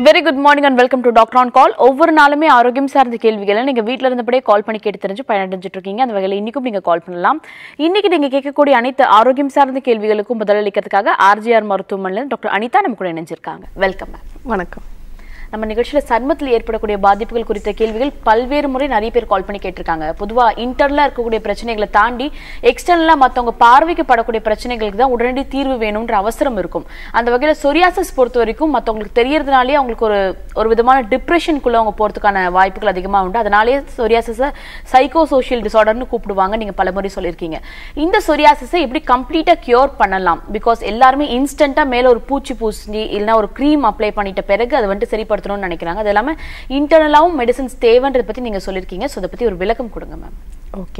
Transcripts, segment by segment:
Very good morning and welcome to doctor on call ஒவ்வொரு நாளுமே ஆரோக்கியம் சார்ந்த கேள்விகளை நீங்க வீட்ல இருந்தபடியே கால் பண்ணி கேட்டு தெரிஞ்சு பயனடைஞ்சிட்டு இருக்கீங்க அந்த வகையில் இன்னைக்கும் நீங்க கால் பண்ணலாம் இன்னைக்கு நீங்க கேட்கக்கூடிய அனைத்து ஆரோக்கியம் சார்ந்த கேள்விகளுக்கும் பதிலளிக்கிறதுக்காக ஆர்ஜிஆர் மருத்துவமனையில் டாக்டர் அனிதா நம்ம கூட இணைஞ்சிருக்காங்க வெல்கம் மேம் வணக்கம் நம்ம நிகழ்ச்சியில சர்மத்தில் ஏற்படக்கூடிய பாதிப்புகள் குறித்த கேள்விகள் பல்வேறு முறை நிறைய பேர் கால் பண்ணி கேட்டிருக்காங்க பொதுவா இன்டர்னலா இருக்கக்கூடிய பிரச்சனைகளை தாண்டி எக்ஸ்டர்னலா மத்தவங்க பார்வைக்கு படக்கூடிய பிரச்சனைகளுக்கு தான் உடனடி தீர்வு வேணும்ன்ற அவசரம் இருக்கும் அந்த வகையில சொரியாசிஸ் பொறுத்த வரைக்கும் மத்தவங்களுக்கு தெரியறதுனாலே அவங்களுக்கு ஒரு ஒரு விதமான டிப்ரெஷனுக்குள்ள அவங்க போறதுக்கான வாய்ப்புகள் அதிகமா உண்டு அதனாலே சொரியாசிஸை சைக்கோ சோஷியல் டிசார்டர்னு கூப்பிடுவாங்க நீங்க பலமுறை சொல்லியிருக்கீங்க இந்த சொரியாசிஸை எப்படி கம்ப்ளீட்டா கியூர் பண்ணலாம் பிகாஸ் எல்லாருமே இன்ஸ்டன்ட்டா மேல ஒரு பூச்சி பூசி இல்லைன்னா ஒரு க்ரீம் அப்ளை பண்ணிட்ட பிறகு அதை வந்துட்டு சரிப்படுத்தணும்னு நினைக்கிறாங்க அது இல்லாம இன்டர்னலாவும் மெடிசன்ஸ் தேவைன்றதை பத்தி நீங்க சொல்லியிருக்கீங்க ஸோ அதை பத்தி ஒரு விளக்கம் கொடுங்க மேம் ஓகே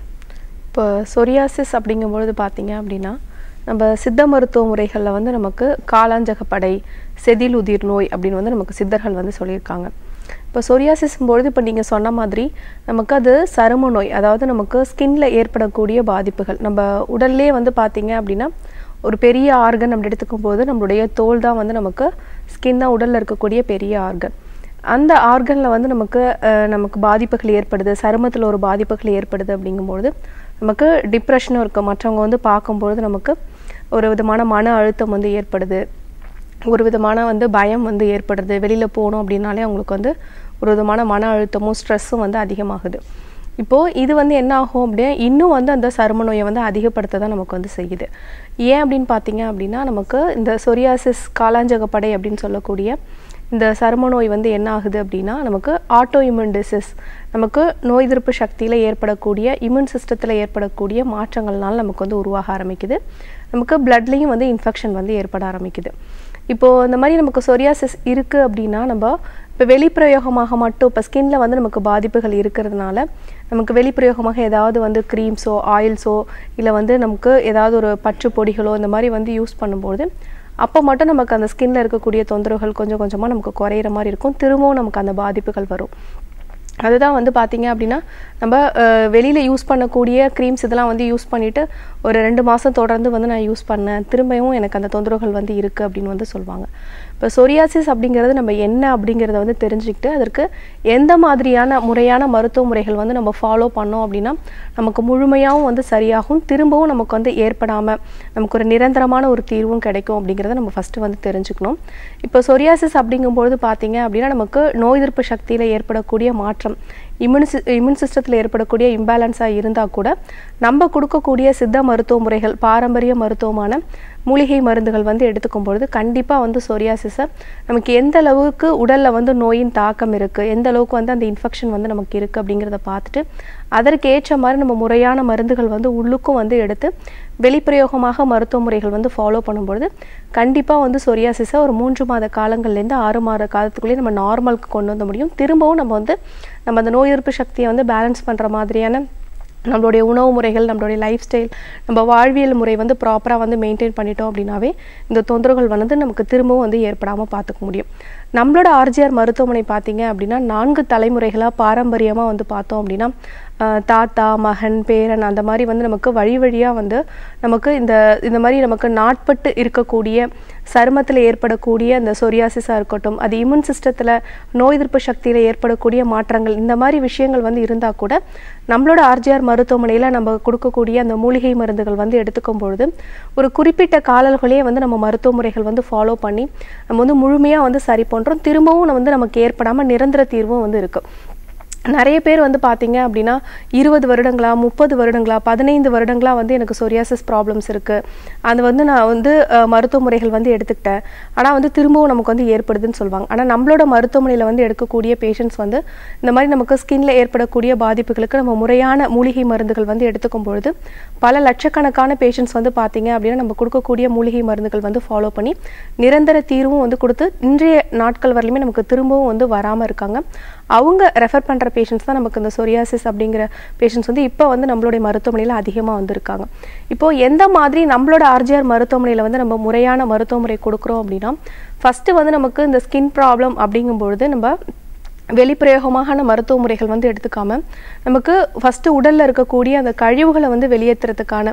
இப்போ சொரியாசிஸ் அப்படிங்கும்பொழுது பார்த்தீங்க அப்படின்னா நம்ம சித்த மருத்துவ முறைகளில் வந்து நமக்கு காலாஞ்சகப்படை செதில் உதிர் நோய் அப்படின்னு வந்து நமக்கு சித்தர்கள் வந்து சொல்லியிருக்காங்க இப்போ சொரியாசிஸ் பொழுது இப்போ நீங்கள் சொன்ன மாதிரி நமக்கு அது சரும நோய் அதாவது நமக்கு ஸ்கின்ல ஏற்படக்கூடிய பாதிப்புகள் நம்ம உடல்லே வந்து பார்த்தீங்க அப்படின்னா ஒரு பெரிய ஆர்கன் அப்படி எடுத்துக்கும் போது நம்மளுடைய தோல் தான் வந்து நமக்கு ஸ்கின் தான் உடலில் இருக்கக்கூடிய பெரிய ஆர்கன் அந்த ஆர்கனில் வந்து நமக்கு அஹ், நமக்கு பாதிப்புகள் ஏற்படுது சருமத்தில் ஒரு பாதிப்புகள் ஏற்படுது அப்படிங்கும்பொழுது நமக்கு டிப்ரெஷனும் இருக்குது மற்றவங்க வந்து பார்க்கும்பொழுது நமக்கு ஒரு விதமான மன அழுத்தம் வந்து ஏற்படுது ஒரு விதமான வந்து பயம் வந்து ஏற்படுறது வெளியில் போகணும் அப்படின்னாலே அவங்களுக்கு வந்து ஒரு விதமான மன அழுத்தமும் ஸ்ட்ரெஸ்ஸும் வந்து அதிகமாகுது இப்போது இது வந்து என்ன ஆகும் அப்படின்னா இன்னும் வந்து அந்த சரும நோயை வந்து அதிகப்படுத்த தான் நமக்கு வந்து செய்யுது ஏன் அப்படின்னு பார்த்தீங்க அப்படின்னா நமக்கு இந்த சொரியாசிஸ் காலாஞ்சகப்படை அப்படின்னு சொல்லக்கூடிய இந்த சரும நோய் வந்து என்ன ஆகுது அப்படின்னா நமக்கு ஆட்டோ இம்யூன் டிசீஸ் நமக்கு நோய் எதிர்ப்பு சக்தியில் ஏற்படக்கூடிய இம்யூன் சிஸ்டத்தில் ஏற்படக்கூடிய மாற்றங்கள்னால நமக்கு வந்து உருவாக ஆரம்பிக்குது நமக்கு பிளட்லேயும் வந்து இன்ஃபெக்ஷன் வந்து ஏற்பட ஆரம்பிக்குது இப்போது இந்த மாதிரி நமக்கு சொரியாசிஸ் இருக்குது அப்படின்னா நம்ம இப்போ வெளிப்பிரயோகமாக மட்டும் இப்போ ஸ்கின்ல வந்து நமக்கு பாதிப்புகள் இருக்கிறதுனால நமக்கு வெளிப்பிரயோகமாக ஏதாவது வந்து க்ரீம்ஸோ ஆயில்ஸோ இல்லை வந்து நமக்கு ஏதாவது ஒரு பற்று பொடிகளோ இந்த மாதிரி வந்து யூஸ் பண்ணும்போது அப்போ மட்டும் நமக்கு அந்த ஸ்கின்ல இருக்கக்கூடிய தொந்தரவுகள் கொஞ்சம் கொஞ்சமாக நமக்கு குறையிற மாதிரி இருக்கும் திரும்பவும் நமக்கு அந்த பாதிப்புகள் வரும் அதுதான் வந்து பார்த்தீங்க அப்படின்னா நம்ம அஹ், வெளியில யூஸ் பண்ணக்கூடிய க்ரீம்ஸ் இதெல்லாம் வந்து யூஸ் பண்ணிட்டு ஒரு ரெண்டு மாதம் தொடர்ந்து வந்து நான் யூஸ் பண்ணேன் திரும்பவும் எனக்கு அந்த தொந்தரவுகள் வந்து இருக்குது அப்படின்னு வந்து சொல்லுவாங்க இப்போ சொரியாசிஸ் அப்படிங்கிறது நம்ம என்ன அப்படிங்கிறத வந்து தெரிஞ்சுக்கிட்டு அதற்கு எந்த மாதிரியான முறையான மருத்துவ முறைகள் வந்து நம்ம ஃபாலோ பண்ணோம் அப்படின்னா நமக்கு முழுமையாகவும் வந்து சரியாகும் திரும்பவும் நமக்கு வந்து ஏற்படாமல் நமக்கு ஒரு நிரந்தரமான ஒரு தீர்வும் கிடைக்கும் அப்படிங்கிறத நம்ம ஃபஸ்ட்டு வந்து தெரிஞ்சுக்கணும் இப்போ சொரியாசிஸ் அப்படிங்கும்பொழுது பார்த்தீங்க அப்படின்னா நமக்கு நோய் எதிர்ப்பு சக்தியில் ஏற்படக்கூடிய மாற்றம் இம்யூன் சி இம்யூன் சிஸ்டத்தில் ஏற்படக்கூடிய இம்பேலன்ஸாக இருந்தால் கூட நம்ம கொடுக்கக்கூடிய சித்த மருத்துவ முறைகள் பாரம்பரிய மருத்துவமான மூலிகை மருந்துகள் வந்து எடுத்துக்கும் பொழுது கண்டிப்பாக வந்து சொரியாசிஸை நமக்கு எந்த அளவுக்கு உடலில் வந்து நோயின் தாக்கம் இருக்குது எந்த அளவுக்கு வந்து அந்த இன்ஃபெக்ஷன் வந்து நமக்கு இருக்குது அப்படிங்கிறத பார்த்துட்டு அதற்கு ஏற்ற மாதிரி நம்ம முறையான மருந்துகள் வந்து உள்ளுக்கும் வந்து எடுத்து வெளிப்பிரயோகமாக மருத்துவ முறைகள் வந்து ஃபாலோ பண்ணும்பொழுது கண்டிப்பாக வந்து சொரியாசிஸை ஒரு மூன்று மாத காலங்கள்லேருந்து ஆறு மாத காலத்துக்குள்ளேயே நம்ம நார்மலுக்கு கொண்டு வந்த முடியும் திரும்பவும் நம்ம வந்து நம்ம அந்த நோய் எதிர்ப்பு சக்தியை வந்து பேலன்ஸ் பண்ணுற மாதிரியான நம்மளுடைய உணவு முறைகள் நம்மளுடைய லைஃப் ஸ்டைல் நம்ம வாழ்வியல் முறை வந்து ப்ராப்பராக வந்து மெயின்டைன் பண்ணிட்டோம் அப்படின்னாவே இந்த தொந்தரவுகள் வந்து நமக்கு திரும்பவும் வந்து ஏற்படாமல் பார்த்துக்க முடியும் நம்மளோட ஆர்ஜிஆர் மருத்துவமனை பார்த்தீங்க அப்படின்னா நான்கு தலைமுறைகளாக பாரம்பரியமாக வந்து பார்த்தோம் அப்படின்னா ஆஹ் தாத்தா மகன் பேரன் அந்த மாதிரி வந்து நமக்கு வழி வழியாக வந்து நமக்கு இந்த இந்த மாதிரி நமக்கு நாட்பட்டு இருக்கக்கூடிய சருமத்தில் ஏற்படக்கூடிய அந்த சொரியாசிஸாக இருக்கட்டும் அது இம்யூன் சிஸ்டத்தில் நோய் எதிர்ப்பு சக்தியில் ஏற்படக்கூடிய மாற்றங்கள் இந்த மாதிரி விஷயங்கள் வந்து இருந்தால் கூட நம்மளோட ஆர்ஜிஆர் மருத்துவமனையில் நம்ம கொடுக்கக்கூடிய அந்த மூலிகை மருந்துகள் வந்து எடுத்துக்கும் பொழுது ஒரு குறிப்பிட்ட காலங்களே வந்து நம்ம மருத்துவ முறைகள் வந்து ஃபாலோ பண்ணி நம்ம வந்து முழுமையாக வந்து சரி பண்ணுறோம் திரும்பவும் வந்து நமக்கு ஏற்படாமல் நிரந்தர தீர்வும் வந்து இருக்குது நிறைய பேர் வந்து பார்த்தீங்க அப்படின்னா இருபது வருடங்களா முப்பது வருடங்களா பதினைந்து வருடங்களா வந்து எனக்கு சொரியாசிஸ் ப்ராப்ளம்ஸ் இருக்குது அது வந்து நான் வந்து அஹ், மருத்துவ முறைகள் வந்து எடுத்துக்கிட்டேன் ஆனால் வந்து திரும்பவும் நமக்கு வந்து ஏற்படுதுன்னு சொல்லுவாங்க ஆனால் நம்மளோட மருத்துவமனையில் வந்து எடுக்கக்கூடிய பேஷண்ட்ஸ் வந்து இந்த மாதிரி நமக்கு ஸ்கின்ல ஏற்படக்கூடிய பாதிப்புகளுக்கு நம்ம முறையான மூலிகை மருந்துகள் வந்து எடுத்துக்கும் பொழுது பல லட்சக்கணக்கான பேஷண்ட்ஸ் வந்து பார்த்தீங்க அப்படின்னா நம்ம கொடுக்கக்கூடிய மூலிகை மருந்துகள் வந்து ஃபாலோ பண்ணி நிரந்தர தீர்வும் வந்து கொடுத்து இன்றைய நாட்கள் வரலையுமே நமக்கு திரும்பவும் வந்து வராமல் இருக்காங்க அவங்க ரெஃபர் பண்ணுற பேஷண்ட்ஸ் தான் நமக்கு இந்த சொரியாசிஸ் அப்படிங்கிற பேஷண்ட்ஸ் வந்து இப்போ வந்து நம்மளுடைய மருத்துவமனையில் அதிகமாக வந்திருக்காங்க இப்போ எந்த மாதிரி நம்மளோட ஆர்ஜிஆர் மருத்துவமனையில் வந்து நம்ம முறையான மருத்துவ முறை கொடுக்குறோம் அப்படின்னா ஃபஸ்ட்டு வந்து நமக்கு இந்த ஸ்கின் ப்ராப்ளம் அப்படிங்கும்பொழுது நம்ம வெளிப்பிரயோகமான மருத்துவ முறைகள் வந்து எடுத்துக்காம நமக்கு ஃபஸ்ட்டு உடலில் இருக்கக்கூடிய அந்த கழிவுகளை வந்து வெளியேற்றுறதுக்கான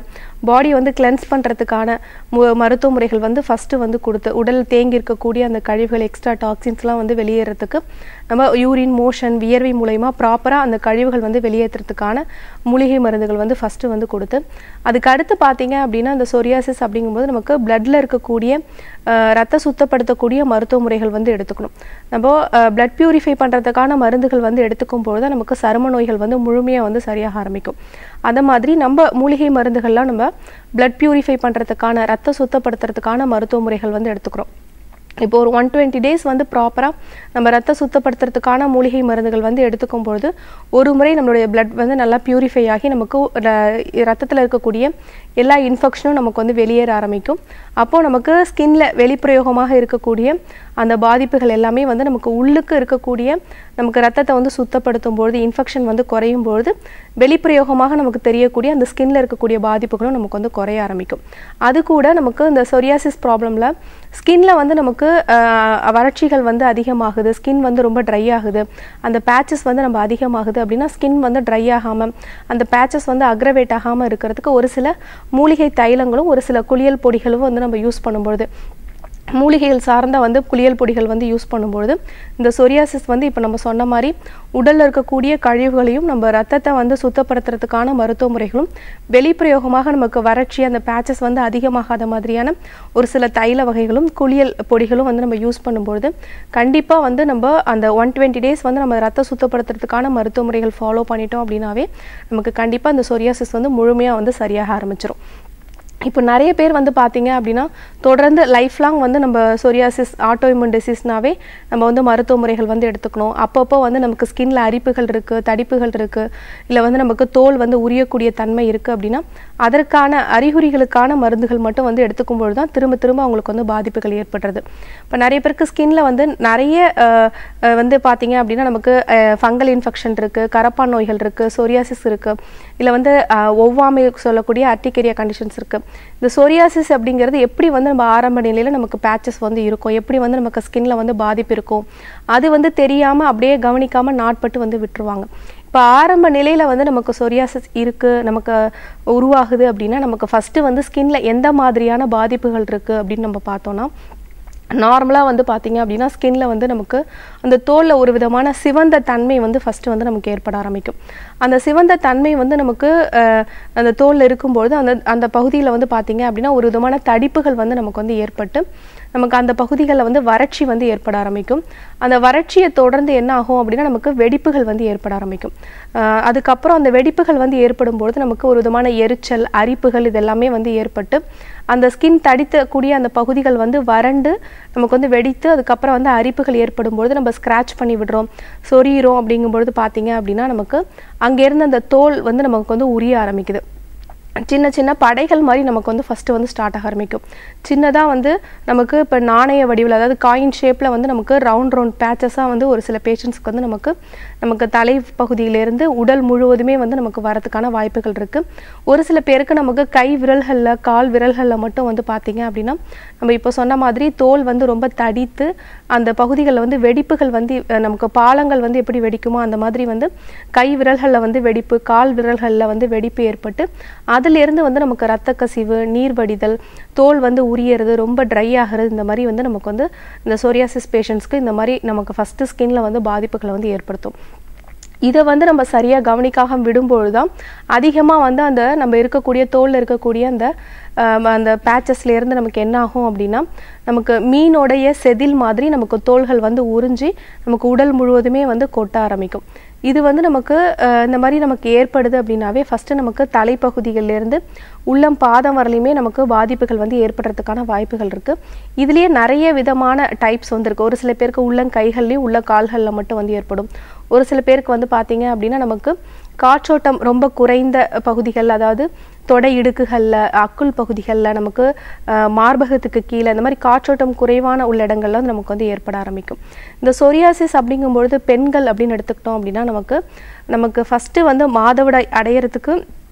பாடி வந்து கிளென்ஸ் பண்ணுறதுக்கான மு மருத்துவ முறைகள் வந்து ஃபஸ்ட்டு வந்து கொடுத்து உடல் தேங்கி இருக்கக்கூடிய அந்த கழிவுகள் எக்ஸ்ட்ரா டாக்ஸின்ஸ்லாம் வந்து வெளியேறதுக்கு நம்ம யூரின் மோஷன் வியர்வை மூலயமா ப்ராப்பராக அந்த கழிவுகள் வந்து வெளியேற்றுறதுக்கான மூலிகை மருந்துகள் வந்து ஃபஸ்ட்டு வந்து கொடுத்து அதுக்கு அடுத்து பார்த்தீங்க அப்படின்னா அந்த சொரியாசிஸ் அப்படிங்கும்போது நமக்கு பிளட்டில் இருக்கக்கூடிய அஹ், ரத்த சுத்தப்படுத்தக்கூடிய மருத்துவ முறைகள் வந்து எடுத்துக்கணும் நம்ம பிளட் பியூரிஃபை பண்ணுறதுக்கான மருந்துகள் வந்து எடுத்துக்கும் பொழுது தான் நமக்கு சரும நோய்கள் வந்து முழுமையாக வந்து சரியாக ஆரம்பிக்கும் அந்த மாதிரி நம்ம மூலிகை மருந்துகள்லாம் நம்ம பிளட் பியூரிஃபை பண்ணுறதுக்கான ரத்த சுத்தப்படுத்துறதுக்கான மருத்துவ முறைகள் வந்து எடுத்துக்கிறோம் இப்போ ஒரு ஒன் டுவெண்ட்டி டேஸ் வந்து ப்ராப்பராக நம்ம ரத்த சுத்தப்படுத்துறதுக்கான மூலிகை மருந்துகள் வந்து எடுத்துக்கும் பொழுது ஒரு முறை நம்மளுடைய பிளட் வந்து நல்லா பியூரிஃபை ஆகி நமக்கு ரத்தத்தில் இருக்கக்கூடிய எல்லா இன்ஃபெக்ஷனும் நமக்கு வந்து வெளியேற ஆரம்பிக்கும் அப்போது நமக்கு ஸ்கின்ல வெளிப்பிரயோகமாக இருக்கக்கூடிய அந்த பாதிப்புகள் எல்லாமே வந்து நமக்கு உள்ளுக்கு இருக்கக்கூடிய நமக்கு ரத்தத்தை வந்து சுத்தப்படுத்தும் பொழுது இன்ஃபெக்ஷன் வந்து குறையும் பொழுது வெளிப்பிரயோகமாக நமக்கு தெரியக்கூடிய அந்த ஸ்கின்ல இருக்கக்கூடிய பாதிப்புகளும் நமக்கு வந்து குறைய ஆரம்பிக்கும் அது கூட நமக்கு இந்த சொரியாசிஸ் ப்ராப்ளம்ல ஸ்கின்ல வந்து நமக்கு ஆஹ், வறட்சிகள் வந்து அதிகமாகுது ஸ்கின் வந்து ரொம்ப ட்ரை ஆகுது அந்த பேச்சஸ் வந்து நம்ம அதிகமாகுது அப்படின்னா ஸ்கின் வந்து ட்ரை ஆகாமல் அந்த பேச்சஸ் வந்து அக்ரவேட் ஆகாமல் இருக்கிறதுக்கு ஒரு சில மூலிகை தைலங்களும் ஒரு சில குளியல் பொடிகளும் வந்து நம்ம யூஸ் பண்ணும்பொழுது மூலிகைகள் சார்ந்த வந்து குளியல் பொடிகள் வந்து யூஸ் பண்ணும்பொழுது இந்த சொரியாசிஸ் வந்து இப்போ நம்ம சொன்ன மாதிரி உடல்ல இருக்கக்கூடிய கழிவுகளையும் நம்ம ரத்தத்தை வந்து சுத்தப்படுத்துறதுக்கான மருத்துவ முறைகளும் வெளிப்பிரயோகமாக நமக்கு வறட்சி அந்த பேச்சஸ் வந்து அதிகமாகாத மாதிரியான ஒரு சில தைல வகைகளும் குளியல் பொடிகளும் வந்து நம்ம யூஸ் பண்ணும்பொழுது கண்டிப்பாக வந்து நம்ம அந்த ஒன் டுவெண்ட்டி டேஸ் வந்து நம்ம ரத்த சுத்தப்படுத்துறதுக்கான மருத்துவ முறைகள் ஃபாலோ பண்ணிட்டோம் அப்படின்னாவே நமக்கு கண்டிப்பாக இந்த சொரியாசிஸ் வந்து முழுமையாக வந்து சரியாக ஆரம்பிச்சிரும் இப்போ நிறைய பேர் வந்து பார்த்தீங்க அப்படின்னா தொடர்ந்து லைஃப் லாங் வந்து நம்ம சொரியாசிஸ் ஆட்டோஇம்யூன் டிசீஸ்னாவே நம்ம வந்து மருத்துவ முறைகள் வந்து எடுத்துக்கணும் அப்பப்போ வந்து நமக்கு ஸ்கின்ல அரிப்புகள் இருக்குது தடிப்புகள் இருக்குது இல்லை வந்து நமக்கு தோல் வந்து உரியக்கூடிய தன்மை இருக்குது அப்படின்னா அதற்கான அறிகுறிகளுக்கான மருந்துகள் மட்டும் வந்து எடுத்துக்கும் பொழுது தான் திரும்ப திரும்ப அவங்களுக்கு வந்து பாதிப்புகள் ஏற்படுறது இப்போ நிறைய பேருக்கு ஸ்கின்ல வந்து நிறைய அஹ், அஹ், வந்து பார்த்தீங்க அப்படின்னா நமக்கு ஃபங்கல் இன்ஃபெக்ஷன் இருக்குது கரப்பான் நோய்கள் இருக்குது சொரியாசிஸ் இருக்குது இல்லை வந்து அஹ், ஒவ்வாமை சொல்லக்கூடிய அர்டிகேரியா கண்டிஷன்ஸ் இருக்குது இந்த சொரியாசிஸ் அப்படிங்கிறது எப்படி வந்து நம்ம ஆரம்ப நிலையில் நமக்கு பேச்சஸ் வந்து இருக்கும் எப்படி வந்து நமக்கு ஸ்கின்ல வந்து பாதிப்பு இருக்கும் அது வந்து தெரியாமல் அப்படியே கவனிக்காமல் நாட்பட்டு வந்து விட்டுருவாங்க இப்போ ஆரம்ப நிலையில் வந்து நமக்கு சொரியாசிஸ் இருக்குது நமக்கு உருவாகுது அப்படின்னா நமக்கு ஃபஸ்ட்டு வந்து ஸ்கின்ல எந்த மாதிரியான பாதிப்புகள் இருக்குது அப்படின்னு நம்ம பார்த்தோம்னா நார்மலாக வந்து பார்த்தீங்க அப்படின்னா ஸ்கின்ல வந்து நமக்கு அந்த தோலில் ஒரு விதமான சிவந்த தன்மை வந்து ஃபஸ்ட்டு வந்து நமக்கு ஏற்பட ஆரம்பிக்கும் அந்த சிவந்த தன்மை வந்து நமக்கு அஹ், அந்த தோலில் இருக்கும்பொழுது அந்த அந்த பகுதியில் வந்து பார்த்தீங்க அப்படின்னா ஒரு விதமான தடிப்புகள் வந்து நமக்கு வந்து ஏற்பட்டு நமக்கு அந்த பகுதிகளில் வந்து வறட்சி வந்து ஏற்பட ஆரம்பிக்கும் அந்த வறட்சியை தொடர்ந்து என்ன ஆகும் அப்படின்னா நமக்கு வெடிப்புகள் வந்து ஏற்பட ஆரம்பிக்கும் அஹ், அதுக்கப்புறம் அந்த வெடிப்புகள் வந்து ஏற்படும் பொழுது நமக்கு ஒரு விதமான எரிச்சல் அரிப்புகள் இதெல்லாமே வந்து ஏற்பட்டு அந்த ஸ்கின் தடித்தக்கூடிய அந்த பகுதிகள் வந்து வறண்டு நமக்கு வந்து வெடித்து அதுக்கப்புறம் வந்து அரிப்புகள் ஏற்படும் பொழுது நம்ம ஸ்க்ராட்ச் பண்ணி விடுறோம் சொரியிறோம் அப்படிங்கும்பொழுது பார்த்தீங்க அப்படின்னா நமக்கு அங்கேருந்து அந்த தோல் வந்து நமக்கு வந்து உரிய ஆரம்பிக்குது சின்ன சின்ன படைகள் மாதிரி நமக்கு வந்து ஃபஸ்ட்டு வந்து ஸ்டார்ட் ஆக ஆரம்பிக்கும் சின்னதாக வந்து நமக்கு இப்போ நாணய வடிவில் அதாவது காயின் ஷேப்பில் வந்து நமக்கு ரவுண்ட் ரவுண்ட் பேச்சஸாக வந்து ஒரு சில பேஷண்ட்ஸ்க்கு வந்து நமக்கு நமக்கு தலை பகுதியிலேருந்து உடல் முழுவதுமே வந்து நமக்கு வரதுக்கான வாய்ப்புகள் இருக்குது ஒரு சில பேருக்கு நமக்கு கை விரல்களில் கால் விரல்களில் மட்டும் வந்து பார்த்தீங்க அப்படின்னா நம்ம இப்போ சொன்ன மாதிரி தோல் வந்து ரொம்ப தடித்து அந்த பகுதிகளில் வந்து வெடிப்புகள் வந்து அஹ், நமக்கு பாலங்கள் வந்து எப்படி வெடிக்குமோ அந்த மாதிரி வந்து கை விரல்களில் வந்து வெடிப்பு கால் விரல்களில் வந்து வெடிப்பு ஏற்பட்டு அதிலிருந்து வந்து நமக்கு ரத்த கசிவு நீர் வடிதல் தோல் வந்து உரியறது ரொம்ப ட்ரை ஆகிறது இந்த மாதிரி வந்து நமக்கு வந்து இந்த சொரியாசிஸ் பேஷண்ட்ஸ்க்கு இந்த மாதிரி நமக்கு ஃபஸ்ட்டு ஸ்கின்ல வந்து பாதிப்புகளை வந்து ஏற்படுத்தும் இதை வந்து நம்ம சரியாக கவனிக்காம விடும்பொழுது தான் அதிகமாக வந்து அந்த நம்ம இருக்கக்கூடிய தோலில் இருக்கக்கூடிய அந்த ஆம், அந்த பேச்சஸ்ல இருந்து நமக்கு என்ன ஆகும் அப்படின்னா நமக்கு மீனோடைய செதில் மாதிரி நமக்கு தோள்கள் வந்து உறிஞ்சி நமக்கு உடல் முழுவதுமே வந்து கொட்ட ஆரம்பிக்கும் இது வந்து நமக்கு அஹ், இந்த மாதிரி நமக்கு ஏற்படுது அப்படின்னாவே ஃபஸ்ட்டு நமக்கு தலைப்பகுதிகள்ல இருந்து உள்ளம் பாதம் வரலையுமே நமக்கு பாதிப்புகள் வந்து ஏற்படுறதுக்கான வாய்ப்புகள் இருக்குது இதுலேயே நிறைய விதமான டைப்ஸ் வந்து இருக்கு ஒரு சில பேருக்கு உள்ளங்கைகள்லையும் உள்ள கால்களில் மட்டும் வந்து ஏற்படும் ஒரு சில பேருக்கு வந்து பார்த்தீங்க அப்படின்னா நமக்கு காற்றோட்டம் ரொம்ப குறைந்த பகுதிகள் அதாவது தொடை இடுக்குகளில் அக்குள் பகுதிகளில் நமக்கு அஹ், மார்பகத்துக்கு கீழே இந்த மாதிரி காற்றோட்டம் குறைவான உள்ள இடங்கள்ல வந்து நமக்கு வந்து ஏற்பட ஆரம்பிக்கும் இந்த சொரியாசிஸ் அப்படிங்கும்பொழுது பெண்கள் அப்படின்னு எடுத்துக்கிட்டோம் அப்படின்னா நமக்கு நமக்கு ஃபஸ்ட்டு வந்து மாதவிடாய் அடையிறதுக்கு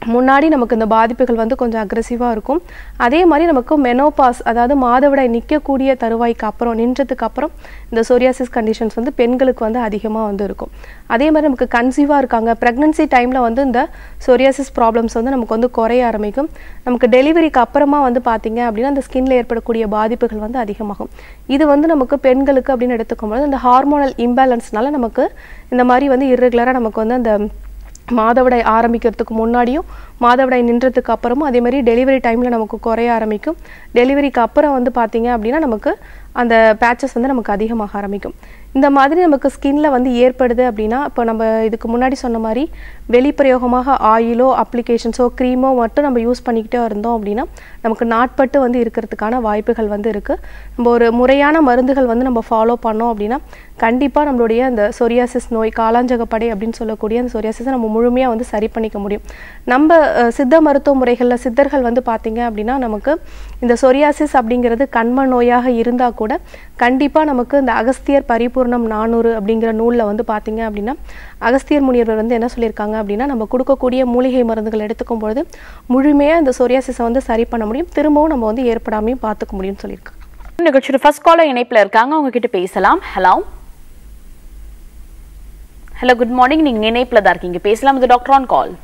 முன்னாடி நமக்கு இந்த பாதிப்புகள் வந்து கொஞ்சம் அக்ரெசிவாக இருக்கும் அதே மாதிரி நமக்கு மெனோபாஸ் அதாவது மாதவிடாய் நிற்கக்கூடிய தருவாய்க்கு அப்புறம் நின்றதுக்கு அப்புறம் இந்த சொரியாசிஸ் கண்டிஷன்ஸ் வந்து பெண்களுக்கு வந்து அதிகமாக வந்து இருக்கும் அதே மாதிரி நமக்கு கன்சீவாக இருக்காங்க ப்ரெக்னன்சி டைமில் வந்து இந்த சொரியாசிஸ் ப்ராப்ளம்ஸ் வந்து நமக்கு வந்து குறைய ஆரம்பிக்கும் நமக்கு டெலிவரிக்கு அப்புறமா வந்து பார்த்தீங்க அப்படின்னா அந்த ஸ்கின்ல ஏற்படக்கூடிய பாதிப்புகள் வந்து அதிகமாகும் இது வந்து நமக்கு பெண்களுக்கு அப்படின்னு எடுத்துக்கும்போது இந்த ஹார்மோனல் இம்பேலன்ஸ்னால நமக்கு இந்த மாதிரி வந்து இர்ரெகுலராக நமக்கு வந்து அந்த மாதவிடாய் ஆரம்பிக்கிறதுக்கு முன்னாடியும் மாதவிடாய் நின்றதுக்கு அப்புறமும் அதே மாதிரி டெலிவரி டைமில் நமக்கு குறைய ஆரம்பிக்கும் டெலிவரிக்கு அப்புறம் வந்து பார்த்தீங்க அப்படின்னா நமக்கு அந்த பேச்சஸ் வந்து நமக்கு அதிகமாக ஆரம்பிக்கும் இந்த மாதிரி நமக்கு ஸ்கின்ல வந்து ஏற்படுது அப்படின்னா இப்போ நம்ம இதுக்கு முன்னாடி சொன்ன மாதிரி வெளிப்பிரயோகமாக ஆயிலோ அப்ளிகேஷன்ஸோ க்ரீமோ மட்டும் நம்ம யூஸ் பண்ணிக்கிட்டே இருந்தோம் அப்படின்னா நமக்கு நாட்பட்டு வந்து இருக்கிறதுக்கான வாய்ப்புகள் வந்து இருக்குது நம்ம ஒரு முறையான மருந்துகள் வந்து நம்ம ஃபாலோ பண்ணோம் அப்படின்னா கண்டிப்பாக நம்மளுடைய அந்த சொரியாசிஸ் நோய் காலாஞ்சகப்படை அப்படின்னு சொல்லக்கூடிய அந்த சொரியாசிஸை நம்ம முழுமையாக வந்து சரி பண்ணிக்க முடியும் நம்ம அஹ், சித்த மருத்துவ முறைகளில் சித்தர்கள் வந்து பார்த்தீங்க அப்படின்னா நமக்கு இந்த சொரியாசிஸ் அப்படிங்கிறது கண்ம நோயாக இருந்தால் கூட கண்டிப்பாக நமக்கு இந்த அகஸ்தியர் பரிபூர்ணம் நானூறு அப்படிங்கிற நூலில் வந்து பார்த்தீங்க அப்படின்னா அகஸ்தியர் முனிவர் வந்து என்ன சொல்லியிருக்காங்க அப்படின்னா நம்ம கொடுக்கக்கூடிய மூலிகை மருந்துகள் எடுத்துக்கும் பொழுது முழுமையாக இந்த சொரியாசிஸை வந்து சரி பண்ண முடியும் திரும்பவும் நம்ம வந்து ஏற்படாமையும் பார்த்துக்க முடியும்னு சொல்லியிருக்காங்க நிகழ்ச்சியோட ஃபர்ஸ்ட் காலர் இணைப்புல இருக்காங்க அவங்க கிட்ட பேசலாம் ஹலோ ஹலோ குட் மார்னிங் நீங்க இணைப்புல தான் இருக்கீங்க பேசலாம் இது டாக்டர் ஆன் கால்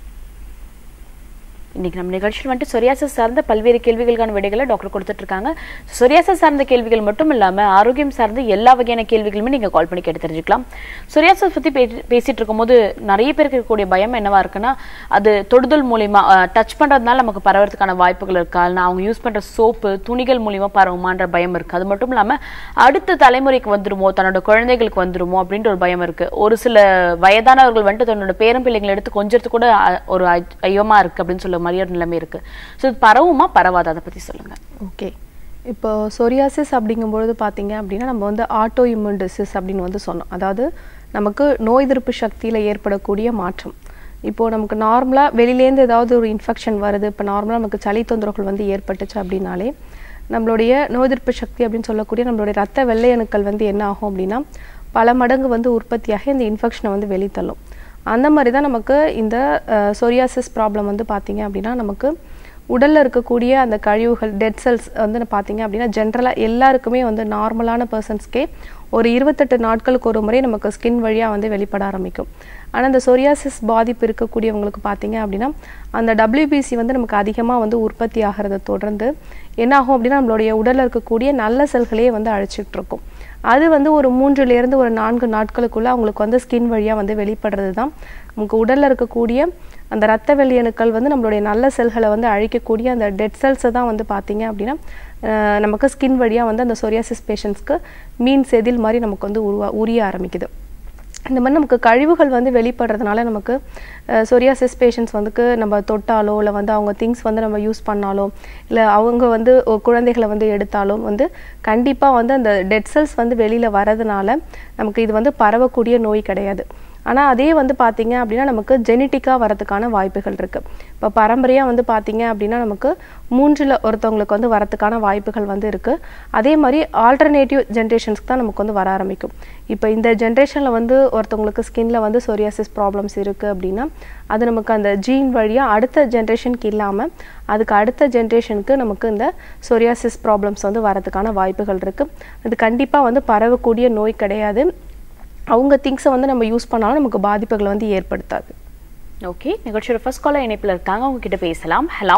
இன்னைக்கு நம்ம நிகழ்ச்சியில் வந்துட்டு சொரியாசஸ் சார்ந்த பல்வேறு கேள்விகளுக்கான விடைகளை டாக்டர் கொடுத்துட்டு இருக்காங்க சொரியாசஸ் சார்ந்த கேள்விகள் மட்டும் இல்லாம ஆரோக்கியம் சார்ந்த எல்லா வகையான கேள்விகளுமே நீங்க கால் பண்ணி கேட்டு தெரிஞ்சுக்கலாம் சொரியாசஸ் பத்தி பே- பேசிட்டு இருக்கும்போது நிறைய பேருக்கு இருக்கக்கூடிய பயம் என்னவா இருக்குன்னா அது தொடுதல் மூலியமா டச் பண்றதுனால நமக்கு பரவறதுக்கான வாய்ப்புகள் இருக்கா இல்லைன்னா அவங்க யூஸ் பண்ற சோப்பு துணிகள் மூலியமா பரவுமான்ற பயம் இருக்கு அது மட்டும் இல்லாம அடுத்த தலைமுறைக்கு வந்துருமோ தன்னோட குழந்தைகளுக்கு வந்துருமோ அப்படின்ற ஒரு பயம் இருக்கு ஒரு சில வயதானவர்கள் வந்துட்டு தன்னோட பேரம் பிள்ளைங்களை எடுத்து கொஞ்சிறது கூட அ- ஒரு ஐ- ஐயமா இருக்கு அப்படின்னு சொல்ல மாதிரி ஒரு நிலைமை இருக்கு ஸோ இது பரவுமா பரவாதா அதை பத்தி சொல்லுங்க ஓகே இப்போ சொரியாசிஸ் அப்படிங்கும்பொழுது பார்த்தீங்க அப்படின்னா நம்ம வந்து ஆட்டோ இம்யூன் டிசீஸ் அப்படின்னு வந்து சொன்னோம் அதாவது நமக்கு நோய் எதிர்ப்பு சக்தியில் ஏற்படக்கூடிய மாற்றம் இப்போது நமக்கு நார்மலாக வெளியிலேருந்து ஏதாவது ஒரு இன்ஃபெக்ஷன் வருது இப்போ நார்மலாக நமக்கு சளி தொந்தரவுகள் வந்து ஏற்பட்டுச்சு அப்படின்னாலே நம்மளுடைய நோய் எதிர்ப்பு சக்தி அப்படின்னு சொல்லக்கூடிய நம்மளுடைய ரத்த வெள்ளை அணுக்கள் வந்து என்ன ஆகும் அப்படின்னா பல மடங்கு வந்து உற்பத்தியாகி இந்த இன்ஃபெக்ஷனை வந்து வெளித்தள்ளும் அந்த மாதிரி தான் நமக்கு இந்த சொரியாசிஸ் ப்ராப்ளம் வந்து பார்த்தீங்க அப்படின்னா நமக்கு உடல்ல இருக்கக்கூடிய அந்த கழிவுகள் டெட் செல்ஸ் வந்து பார்த்தீங்க அப்படின்னா ஜென்ரலாக எல்லாருக்குமே வந்து நார்மலான பர்சன்ஸ்க்கே ஒரு இருபத்தெட்டு நாட்களுக்கு ஒரு முறை நமக்கு ஸ்கின் வழியாக வந்து வெளிப்பட ஆரம்பிக்கும் ஆனால் இந்த சொரியாசிஸ் பாதிப்பு இருக்கக்கூடியவங்களுக்கு பார்த்தீங்க அப்படின்னா அந்த WBC வந்து நமக்கு அதிகமாக வந்து உற்பத்தி ஆகிறத தொடர்ந்து என்ன ஆகும் அப்படின்னா நம்மளுடைய உடலில் இருக்கக்கூடிய நல்ல செல்களையே வந்து அழைச்சிட்டு இருக்கும் அது வந்து ஒரு மூன்றுலேருந்து ஒரு நான்கு நாட்களுக்குள்ள அவங்களுக்கு வந்து ஸ்கின் வழியாக வந்து வெளிப்படுறது தான் நமக்கு உடலில் இருக்கக்கூடிய அந்த ரத்த வெள்ளியணுக்கள் வந்து நம்மளுடைய நல்ல செல்களை வந்து அழிக்கக்கூடிய அந்த டெட் செல்ஸை தான் வந்து பார்த்தீங்க அப்படின்னா அஹ், நமக்கு ஸ்கின் வழியாக வந்து அந்த சொரியாசிஸ் பேஷண்ட்ஸ்க்கு மீன் செதில் மாதிரி நமக்கு வந்து உருவா உரிய ஆரம்பிக்குது இந்த மாதிரி நமக்கு கழிவுகள் வந்து வெளிப்படுறதுனால நமக்கு சொரியாசிஸ் பேஷண்ட்ஸ் வந்துக்கு நம்ம தொட்டாலோ இல்லை வந்து அவங்க திங்ஸ் வந்து நம்ம யூஸ் பண்ணாலோ இல்லை அவங்க வந்து ஒரு குழந்தைகளை வந்து எடுத்தாலும் வந்து கண்டிப்பாக வந்து அந்த டெட் செல்ஸ் வந்து வெளியில் வரதுனால நமக்கு இது வந்து பரவக்கூடிய நோய் கிடையாது ஆனால் அதே வந்து பார்த்தீங்க அப்படின்னா நமக்கு ஜெனட்டிக்காக வரதுக்கான வாய்ப்புகள் இருக்குது இப்போ பரம்பரையாக வந்து பார்த்தீங்க அப்படின்னா நமக்கு மூன்றில் ஒருத்தவங்களுக்கு வந்து வரதுக்கான வாய்ப்புகள் வந்து இருக்குது அதே மாதிரி ஆல்டர்னேட்டிவ் ஜென்ரேஷன்ஸ்க்கு தான் நமக்கு வந்து வர ஆரம்பிக்கும் இப்போ இந்த ஜென்ரேஷனில் வந்து ஒருத்தவங்களுக்கு ஸ்கின்ல வந்து சொரியாசிஸ் ப்ராப்ளம்ஸ் இருக்குது அப்படின்னா அது நமக்கு அந்த ஜீன் வழியாக அடுத்த ஜென்ரேஷனுக்கு இல்லாமல் அதுக்கு அடுத்த ஜென்ரேஷனுக்கு நமக்கு இந்த சொரியாசிஸ் ப்ராப்ளம்ஸ் வந்து வரதுக்கான வாய்ப்புகள் இருக்குது அது கண்டிப்பாக வந்து பரவக்கூடிய நோய் கிடையாது அவங்க திங்ஸை வந்து நம்ம யூஸ் பண்ணாலும் நமக்கு பாதிப்புகளை வந்து ஏற்படுத்தாது ஓகே நிகழ்ச்சியோட ஃபர்ஸ்ட் காலர் இணைப்புல இருக்காங்க அவங்க கிட்ட பேசலாம் ஹலோ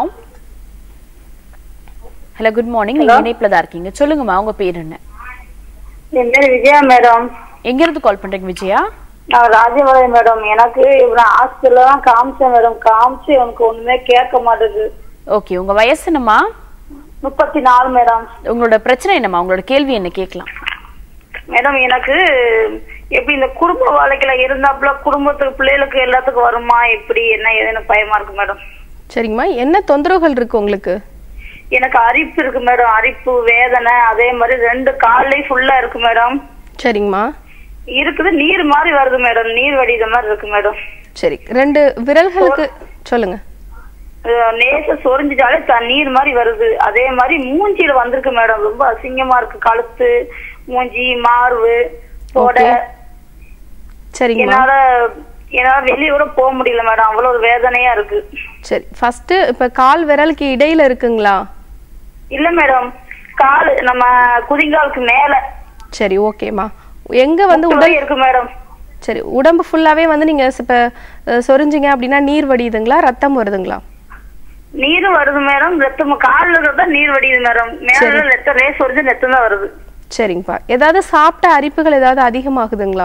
ஹலோ குட் மார்னிங் நீங்க இணைப்புல தான் இருக்கீங்க சொல்லுங்கம்மா உங்க பேர் என்ன என் பேர் விஜயா மேடம் எங்க இருந்து கால் பண்றீங்க விஜயா நான் ராஜபாளையம் மேடம் எனக்கு நான் ஹாஸ்பிட்டல்ல தான் காமிச்சேன் மேடம் காமிச்சு எனக்கு ஒண்ணுமே கேட்க மாட்டேங்குது ஓகே உங்க வயசு என்னம்மா முப்பத்தி நாலு மேடம் உங்களோட பிரச்சனை என்னம்மா உங்களோட கேள்வி என்ன கேட்கலாம் மேடம் எனக்கு எப்படி இந்த குடும்ப வாழ்க்கையில இருந்தாப்புல குடும்பத்துக்கு பிள்ளைகளுக்கு எல்லாத்துக்கும் வருமா எப்படி என்ன ஏதுன்னு பயமா இருக்கு மேடம் சரிங்கம்மா என்ன தொந்தரவுகள் இருக்கு உங்களுக்கு எனக்கு அரிப்பு இருக்கு மேடம் அரிப்பு வேதனை அதே மாதிரி ரெண்டு கால்லையும் ஃபுல்லா இருக்கு மேடம் சரிங்கம்மா இருக்குது நீர் மாதிரி வருது மேடம் நீர் வடித மாதிரி இருக்கு மேடம் சரி ரெண்டு விரல்களுக்கு சொல்லுங்க அஹ் லேசா சொரிஞ்சிட்டாலே தண்ணீர் மாதிரி வருது அதே மாதிரி மூஞ்சில வந்திருக்கு மேடம் ரொம்ப அசிங்கமா இருக்கு கழுத்து மூஞ்சி மார்பு தொட Okay. சரிங்கம்மா என்னால என்னால வெளியே கூட போக முடியல மேடம் அவ்வளவு ஒரு வேதனையா இருக்கு சரி ஃபர்ஸ்ட் இப்ப கால் விரலுக்கு இடையில இருக்குங்களா இல்ல மேடம் காலு நம்ம குதிங்காலுக்கு மேல சரி ஓகேம்மா எங்க வந்து முட்டு உடல் வலி இருக்கு மேடம் சரி உடம்பு ஃபுல்லாவே வந்து நீங்க இப்ப அஹ், சொரிஞ்சீங்க அப்படின்னா நீர் வடியுதுங்களா ரத்தம் வருதுங்களா நீர் வருது மேடம் ரத்தம் கால்ல இருக்கிறதா நீர் வடியுது மேடம் மேல ரத்தம் ரேஸ் வருது ரத்தம் தான் வருது சரிங்கப்பா ஏதாவது சாப்பிட்ட அரிப்புகள் ஏதாவது அதிகமாகுதுங்களா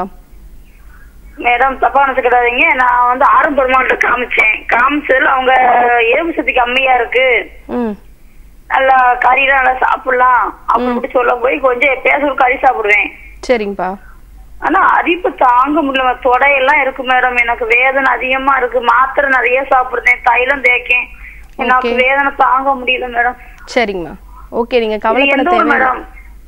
மேடம் தப்பா நினைச்சுக்கிடாதீங்க நான் வந்து ஆரம் பெருமாள்கிட்ட காமிச்சேன் காமிச்சதுல அவங்க எலும்பு சக்தி கம்மியா இருக்கு ம் நல்லா கறிலாம் நல்லா சாப்பிடலாம் அப்படி இப்படி சொல்ல போய் கொஞ்சம் எப்பயாச்சும் ஒரு கறி சாப்பிடுவேன் சரிங்கப்பா ஆனா அரிப்பு தாங்க முடியல தொடையெல்லாம் இருக்கு மேடம் எனக்கு வேதனை அதிகமா இருக்கு மாத்திரை நிறைய சாப்பிடுறேன் தைலம் தேய்க்கேன் எனக்கு Okay. வேதனை தாங்க முடியல மேடம் சரிங்கம்மா ஓகே நீங்க இது கவலைப்பட எந்த ஊர் தேவையில்லை மேடம்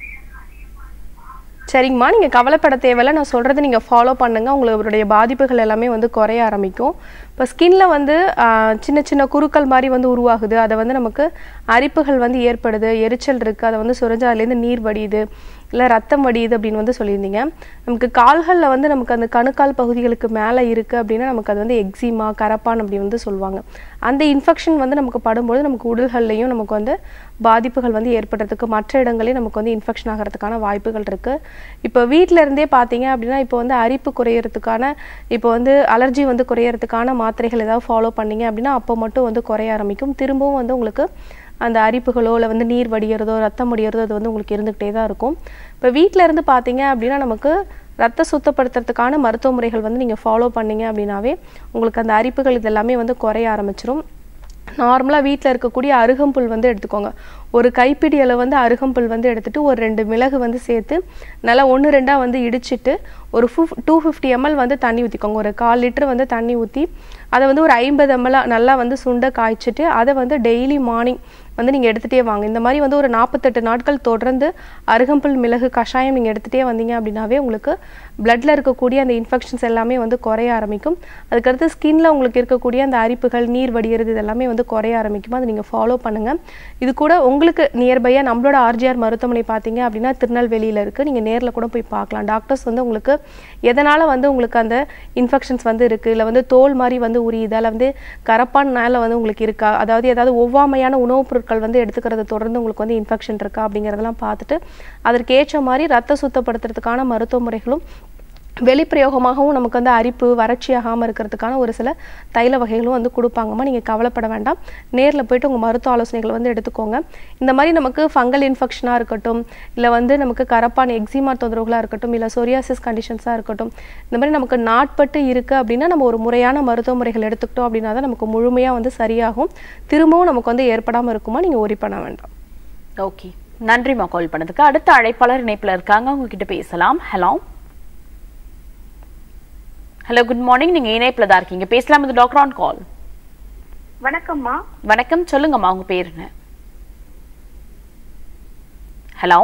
சரிங்கம்மா நீங்கள் கவலைப்பட தேவையில்ல நான் சொல்கிறத நீங்கள் ஃபாலோ பண்ணுங்கள் உங்களுடைய பாதிப்புகள் எல்லாமே வந்து குறைய ஆரம்பிக்கும் இப்போ ஸ்கின்ல வந்து ஆஹ், சின்ன சின்ன குருக்கள் மாதிரி வந்து உருவாகுது அதை வந்து நமக்கு அரிப்புகள் வந்து ஏற்படுது எரிச்சல் இருக்குது அதை வந்து சுரஞ்சு அதுலேருந்து நீர் வடியுது இல்லை ரத்தம் வடியுது அப்படின்னு வந்து சொல்லியிருந்தீங்க நமக்கு கால்களில் வந்து நமக்கு அந்த கணுக்கால் பகுதிகளுக்கு மேலே இருக்குது அப்படின்னா நமக்கு அது வந்து எக்ஸிமா கரப்பான் அப்படி வந்து சொல்லுவாங்க அந்த இன்ஃபெக்ஷன் வந்து நமக்கு படும்போது நமக்கு உடல்கள்லையும் நமக்கு வந்து பாதிப்புகள் வந்து ஏற்படுறதுக்கு மற்ற இடங்களையும் நமக்கு வந்து இன்ஃபெக்ஷன் ஆகிறதுக்கான வாய்ப்புகள் இருக்குது இப்போ வீட்டில இருந்தே பார்த்தீங்க அப்படின்னா இப்போ வந்து அரிப்பு குறையறதுக்கான இப்போ வந்து அலர்ஜி வந்து குறையறதுக்கான மாத்திரைகள் ஏதாவது ஃபாலோ பண்ணீங்க அப்படின்னா அப்போ மட்டும் வந்து குறைய ஆரம்பிக்கும் திரும்பவும் வந்து உங்களுக்கு அந்த அரிப்புகளோ இல்லை வந்து நீர் வடிகிறதோ ரத்தம் வடிகிறதோ அது வந்து உங்களுக்கு இருந்துகிட்டே தான் இருக்கும் இப்போ வீட்டில் இருந்து பார்த்தீங்க அப்படின்னா நமக்கு ரத்த சுத்தப்படுத்துறதுக்கான மருத்துவ முறைகள் வந்து நீங்கள் ஃபாலோ பண்ணீங்க அப்படின்னாவே உங்களுக்கு அந்த அரிப்புகள் இதெல்லாமே வந்து குறைய ஆரம்பிச்சிரும் நார்மலாக வீட்டில் இருக்கக்கூடிய அருகம்புல் வந்து எடுத்துக்கோங்க ஒரு கைப்பிடி அளவு வந்து அருகம்புல் வந்து எடுத்துட்டு ஒரு ரெண்டு மிளகு வந்து சேர்த்து நல்லா ஒன்று ரெண்டாக வந்து இடிச்சிட்டு ஒரு ஃபிஃப் டூ ஃபிஃப்டி எம்எல் வந்து தண்ணி ஊற்றிக்கோங்க ஒரு கால் லிட்டர் வந்து தண்ணி ஊற்றி அதை வந்து ஒரு ஐம்பது எம்எல் நல்லா வந்து சுண்ட காய்ச்சிட்டு அதை வந்து டெய்லி மார்னிங் வந்து நீங்கள் எடுத்துகிட்டே வாங்க இந்த மாதிரி வந்து ஒரு நாற்பத்தெட்டு நாட்கள் தொடர்ந்து அருகம்புல் மிளகு கஷாயம் நீங்கள் எடுத்துகிட்டே வந்தீங்க அப்படின்னாவே உங்களுக்கு பிளட்டில் இருக்கக்கூடிய அந்த இன்ஃபெக்ஷன்ஸ் எல்லாமே வந்து குறைய ஆரம்பிக்கும் அதுக்கடுத்து ஸ்கின்ல உங்களுக்கு இருக்கக்கூடிய அந்த அரிப்புகள் நீர் வடிகிறது இதெல்லாமே வந்து குறைய ஆரம்பிக்கும் அதை நீங்கள் ஃபாலோ பண்ணுங்கள் இது கூட உங்களுக்கு நியர்பையாக நம்மளோட ஆர்ஜிஆர் மருத்துவமனை பார்த்தீங்க அப்படின்னா திருநெல்வேலியில் இருக்குது நீங்கள் நேரில் கூட போய் பார்க்கலாம் டாக்டர்ஸ் வந்து உங்களுக்கு எதனால் வந்து உங்களுக்கு அந்த இன்ஃபெக்ஷன்ஸ் வந்து இருக்குது இல்லை வந்து தோல் மாதிரி வந்து உரியுது இல்லை வந்து கரப்பான்னால வந்து உங்களுக்கு இருக்கா அதாவது ஏதாவது ஒவ்வாமையான உணவுப் பொருட்கள் வந்து எடுத்துக்கிறத தொடர்ந்து உங்களுக்கு வந்து இன்ஃபெக்ஷன் இருக்கா அப்படிங்கிறதெல்லாம் பார்த்துட்டு அதற்கு ஏற்ற மாதிரி ரத்த சுத்தப்படுத்துறதுக்கான மருத்துவ முறைகளும் வெளிப்பிரயோகமாகவும் நமக்கு வந்து அரிப்பு வறட்சி ஆகாமல் இருக்கிறதுக்கான ஒரு சில தைல வகைகளும் வந்து கொடுப்பாங்கம்மா நீங்கள் கவலைப்பட வேண்டாம் நேரில் போயிட்டு உங்கள் மருத்துவ ஆலோசனைகளை வந்து எடுத்துக்கோங்க இந்த மாதிரி நமக்கு ஃபங்கல் இன்ஃபெக்ஷனாக இருக்கட்டும் இல்லை வந்து நமக்கு கரப்பான் எக்ஸிமா தொந்தரவுகளாக இருக்கட்டும் இல்லை சொரியாசிஸ் கண்டிஷன்ஸாக இருக்கட்டும் இந்த மாதிரி நமக்கு நாட்பட்டு இருக்குது அப்படின்னா நம்ம ஒரு முறையான மருத்துவ முறைகள் எடுத்துக்கிட்டோம் அப்படின்னா தான் நமக்கு முழுமையாக வந்து சரியாகும் திரும்பவும் நமக்கு வந்து ஏற்படாமல் இருக்குமா நீங்கள் ஒரி பண்ண வேண்டாம் ஓகே நன்றிம்மா கால் பண்ணதுக்கு அடுத்த அழைப்பாளர் இணைப்புல இருக்காங்க உங்ககிட்ட பேசலாம் ஹலோ ஹலோ குட் மார்னிங் நீங்க இணைப்புல தான் இருக்கீங்க பேசலாம் இது டாக்டர் ஆன் கால் வணக்கம்மா வணக்கம் சொல்லுங்கம்மா உங்க பேர் என்ன ஹலோ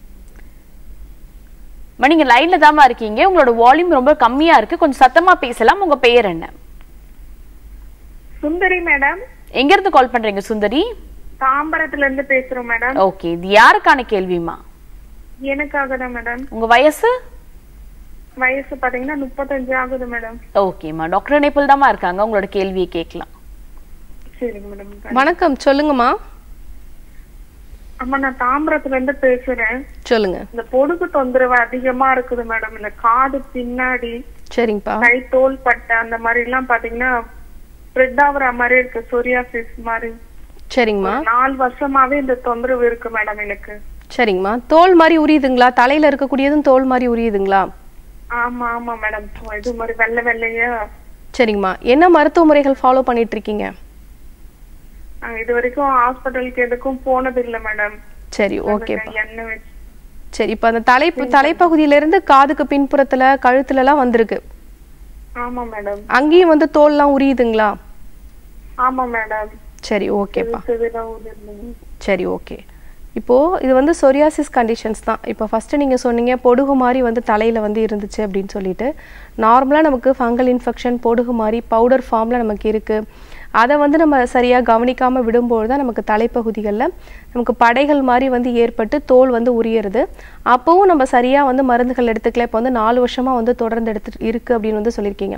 அம்மா, நீங்க லைன்ல தாம்மா இருக்கீங்க உங்களோட வால்யூம் ரொம்ப கம்மியா இருக்கு கொஞ்சம் சத்தமா பேசலாம் உங்க பெயர் என்ன சுந்தரி மேடம் எங்க இருந்து கால் பண்றீங்க சுந்தரி தாம்பரத்துல இருந்து பேசுறோம் மேடம் ஓகே இது யாருக்கான கேள்விமா எனக்காக தான் மேடம் உங்க வயசு வயசு பாத்தீங்கன்னா முப்பத்தஞ்சு ஆகுது மேடம் ஓகேம்மா டாக்டர் இணைப்பில் தாம்மா இருக்காங்க உங்களோட கேள்வியை கேட்கலாம் சரிங்க மேடம் வணக்கம் சொல்லுங்கம்மா அம்மா நான் தாம்பரத்துல இருந்து பேசுறேன் சொல்லுங்க இந்த பொடுகு தொந்தரவு அதிகமா இருக்குது மேடம் இந்த காது பின்னாடி சரிங்கப்பா கை தோல் பட்டை அந்த மாதிரி எல்லாம் பாத்தீங்கன்னா ஸ்ப்ரெட் ஆகுற மாதிரி இருக்கு சொரியாசிஸ் மாதிரி சரிங்கம்மா நாலு வருஷமாவே இந்த தொந்தரவு இருக்கு மேடம் எனக்கு சரிங்கம்மா தோல் மாதிரி உரியுதுங்களா தலையில இருக்கக்கூடியதும் தோல் மாதிரி உரியுதுங்களா ஆமா ஆமா மேடம் இது மாதிரி வெள்ளை வெள்ளையா சரிங்கம்மா என்ன மருத்துவ முறைகள் ஃபாலோ பண்ணிட்டு இருக்கீங்க நாங்க இது வரைக்கும் ஹாஸ்பிட்டலுக்கு எதுக்கும் போனது இல்ல மேடம் சரி ஓகேப்பா எண்ணெய் வச்சு சரி இப்போ அந்த தலைப்பு தலைப்பகுதியில இருந்து காதுக்கு பின்புறத்துல கழுத்துல எல்லாம் வந்திருக்கு ஆமா மேடம் அங்கேயும் வந்து தோல்லாம் உரியுதுங்களா ஆமா மேடம் சரி ஓகேப்பா இதுதான் உதிர்ந்தது. சரி ஓகே இப்போ இது வந்து சொரியாசிஸ் கண்டிஷன்ஸ் தான் இப்போ ஃபர்ஸ்ட் நீங்க சொன்னீங்க பொடுகு மாதிரி வந்து தலையில வந்து இருந்துச்சு அப்படின்னு சொல்லிட்டு நார்மலா நமக்கு ஃபங்கல் இன்ஃபெக்ஷன் பொடுகு மாதிரி பவுடர் ஃபார்ம்ல நமக்கு இருக்கு அதை வந்து நம்ம சரியா கவனிக்காம விடும்போது தான் நமக்கு தலைப்பகுதிகளில் நமக்கு படைகள் மாதிரி வந்து ஏற்பட்டு தோல் வந்து உரியறது அப்போவும் நம்ம சரியா வந்து மருந்துகள் எடுத்துக்கல இப்போ வந்து நாலு வருஷமா வந்து தொடர்ந்து எடுத்துட்டு இருக்கு அப்படின்னு வந்து சொல்லியிருக்கீங்க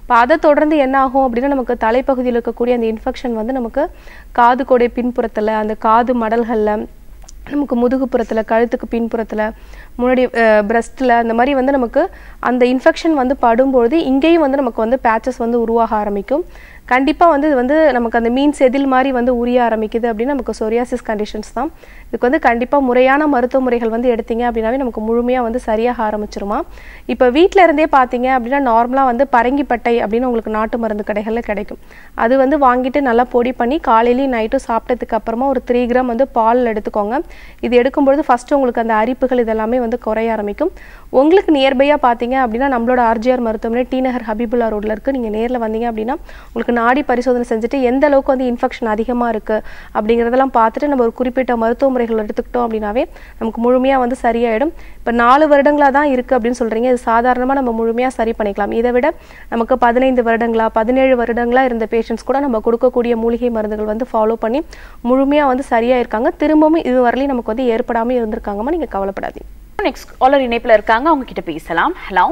இப்போ அதை தொடர்ந்து என்ன ஆகும் அப்படின்னா நமக்கு தலைப்பகுதியில் இருக்கக்கூடிய அந்த இன்ஃபெக்ஷன் வந்து நமக்கு காது கோடை பின்புறத்தில் அந்த காது மடல்களில் நமக்கு முதுகுப்புறத்தில் கழுத்துக்கு பின்புறத்தில் முன்னாடி பிரஸ்ட்டில் அந்த மாதிரி வந்து நமக்கு அந்த இன்ஃபெக்ஷன் வந்து படும்பொழுது இங்கேயும் வந்து நமக்கு வந்து பேச்சஸ் வந்து உருவாக ஆரம்பிக்கும் கண்டிப்பாக வந்து இது வந்து நமக்கு அந்த மீன் செதில் மாதிரி வந்து உரிய ஆரம்பிக்குது அப்படின்னா நமக்கு சொரியாசிஸ் கண்டிஷன்ஸ் தான் இதுக்கு வந்து கண்டிப்பாக முறையான மருத்துவ முறைகள் வந்து எடுத்தீங்க அப்படின்னாவே நமக்கு முழுமையாக வந்து சரியாக ஆரம்பிச்சிருமா இப்போ வீட்டில் இருந்தே பார்த்தீங்க அப்படின்னா நார்மலாக வந்து பரங்கிப்பட்டை அப்படின்னு உங்களுக்கு நாட்டு மருந்து கடைகளில் கிடைக்கும் அது வந்து வாங்கிட்டு நல்லா பொடி பண்ணி காலையிலையும் நைட்டும் சாப்பிட்டதுக்கு அப்புறமா ஒரு த்ரீ கிராம் வந்து பால் எடுத்துக்கோங்க இது எடுக்கும்பொழுது ஃபஸ்ட்டு உங்களுக்கு அந்த அரிப்புகள் இதெல்லாமே வந்து குறைய ஆரம்பிக்கும் உங்களுக்கு நியர்பையாக பார்த்தீங்க அப்படின்னா நம்மளோட ஆர்ஜிஆர் மருத்துவமனை டி நகர் ஹபீபுல்லா ரோட்டில் இருக்குது நீங்கள் நேரில் வந்தீங்க அப்படின்னா உங்களுக்கு நாடி பரிசோதனை செஞ்சுட்டு எந்த அளவுக்கு வந்து இன்ஃபெக்ஷன் அதிகமாக இருக்குது அப்படிங்கிறதெல்லாம் பார்த்துட்டு நம்ம ஒரு குறிப்பிட்ட மருத்துவ முறைகள் எடுத்துக்கிட்டோம் அப்படின்னாவே நமக்கு முழுமையாக வந்து சரியாயிடும் இப்போ நாலு வருடங்களாக தான் இருக்குது அப்படின்னு சொல்கிறீங்க இது சாதாரணமாக நம்ம முழுமையாக சரி பண்ணிக்கலாம் இதை விட நமக்கு பதினைந்து வருடங்களா பதினேழு வருடங்களா இருந்த பேஷண்ட்ஸ் கூட நம்ம கொடுக்கக்கூடிய மூலிகை மருந்துகள் வந்து ஃபாலோ பண்ணி முழுமையாக வந்து சரியாக இருக்காங்க திரும்பவும் இது வரலையும் நமக்கு வந்து ஏற்படாமல் இருந்திருக்காங்கம்மா நீங்கள் கவலைப்படாதீங்க நெக்ஸ்ட் காலர் இணைப்புல இருக்காங்க அவங்க கிட்ட பேசலாம் ஹலோ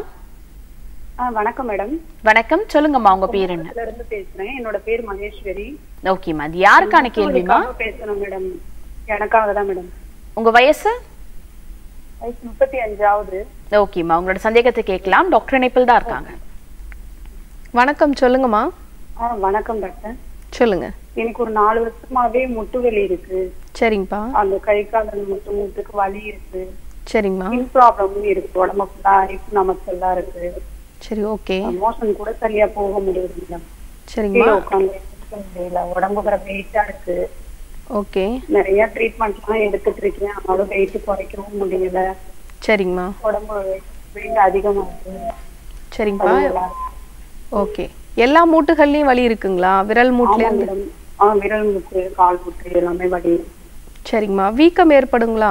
ஆ வணக்கம் மேடம் வணக்கம் சொல்லுங்கம்மா உங்க பேர் என்ன இதுல இருந்து பேசுறேன் என்னோட பேர் மகேஸ்வரி ஓகேம்மா அது யாருக்கான கேள்விமா எனக்காக பேசணும் மேடம் எனக்காக தான் மேடம் உங்க வயசு வயசு முப்பத்தி அஞ்சாவது ஓகேம்மா உங்களோட சந்தேகத்தை கேட்கலாம் டாக்டர் இணைப்பில் தான் இருக்காங்க வணக்கம் சொல்லுங்கம்மா ஆ வணக்கம் டாக்டர் சொல்லுங்க எனக்கு ஒரு நாலு வருஷமாவே முட்டு வலி இருக்கு சரிங்கப்பா அந்த கை கால் முட்டு முட்டுக்கு வலி இருக்கு சரிங்கம்மா ஸ்கின் ப்ராப்ளமும் இருக்கு உடம்பு ஃபுல்லா அரிப்பு நமக்கெல்லாம் இருக்கு சரி ஓகே மோஷன் கூட சரியா போக முடியுது மேடம் சரிங்கம்மா கீழே உட்காந்து முடியல உடம்பு வேற வெயிட்டா இருக்கு ஓகே நிறைய ட்ரீட்மெண்ட் எல்லாம் எடுத்துட்டு இருக்கேன் ஆனாலும் வெயிட் குறைக்கவும் முடியல சரிங்கம்மா உடம்பு வெயிட் அதிகமா இருக்கு சரிங்கப்பா நல்லா இருக்கு. ஓகே எல்லா மூட்டுகள்லயும் வலி இருக்குங்களா விரல் மூட்டுல ஆமா இருந்து மேடம் ஆ விரல் முட்டு கால் முட்டு எல்லாமே வலி சரிங்கம்மா வீக்கம் ஏற்படுங்களா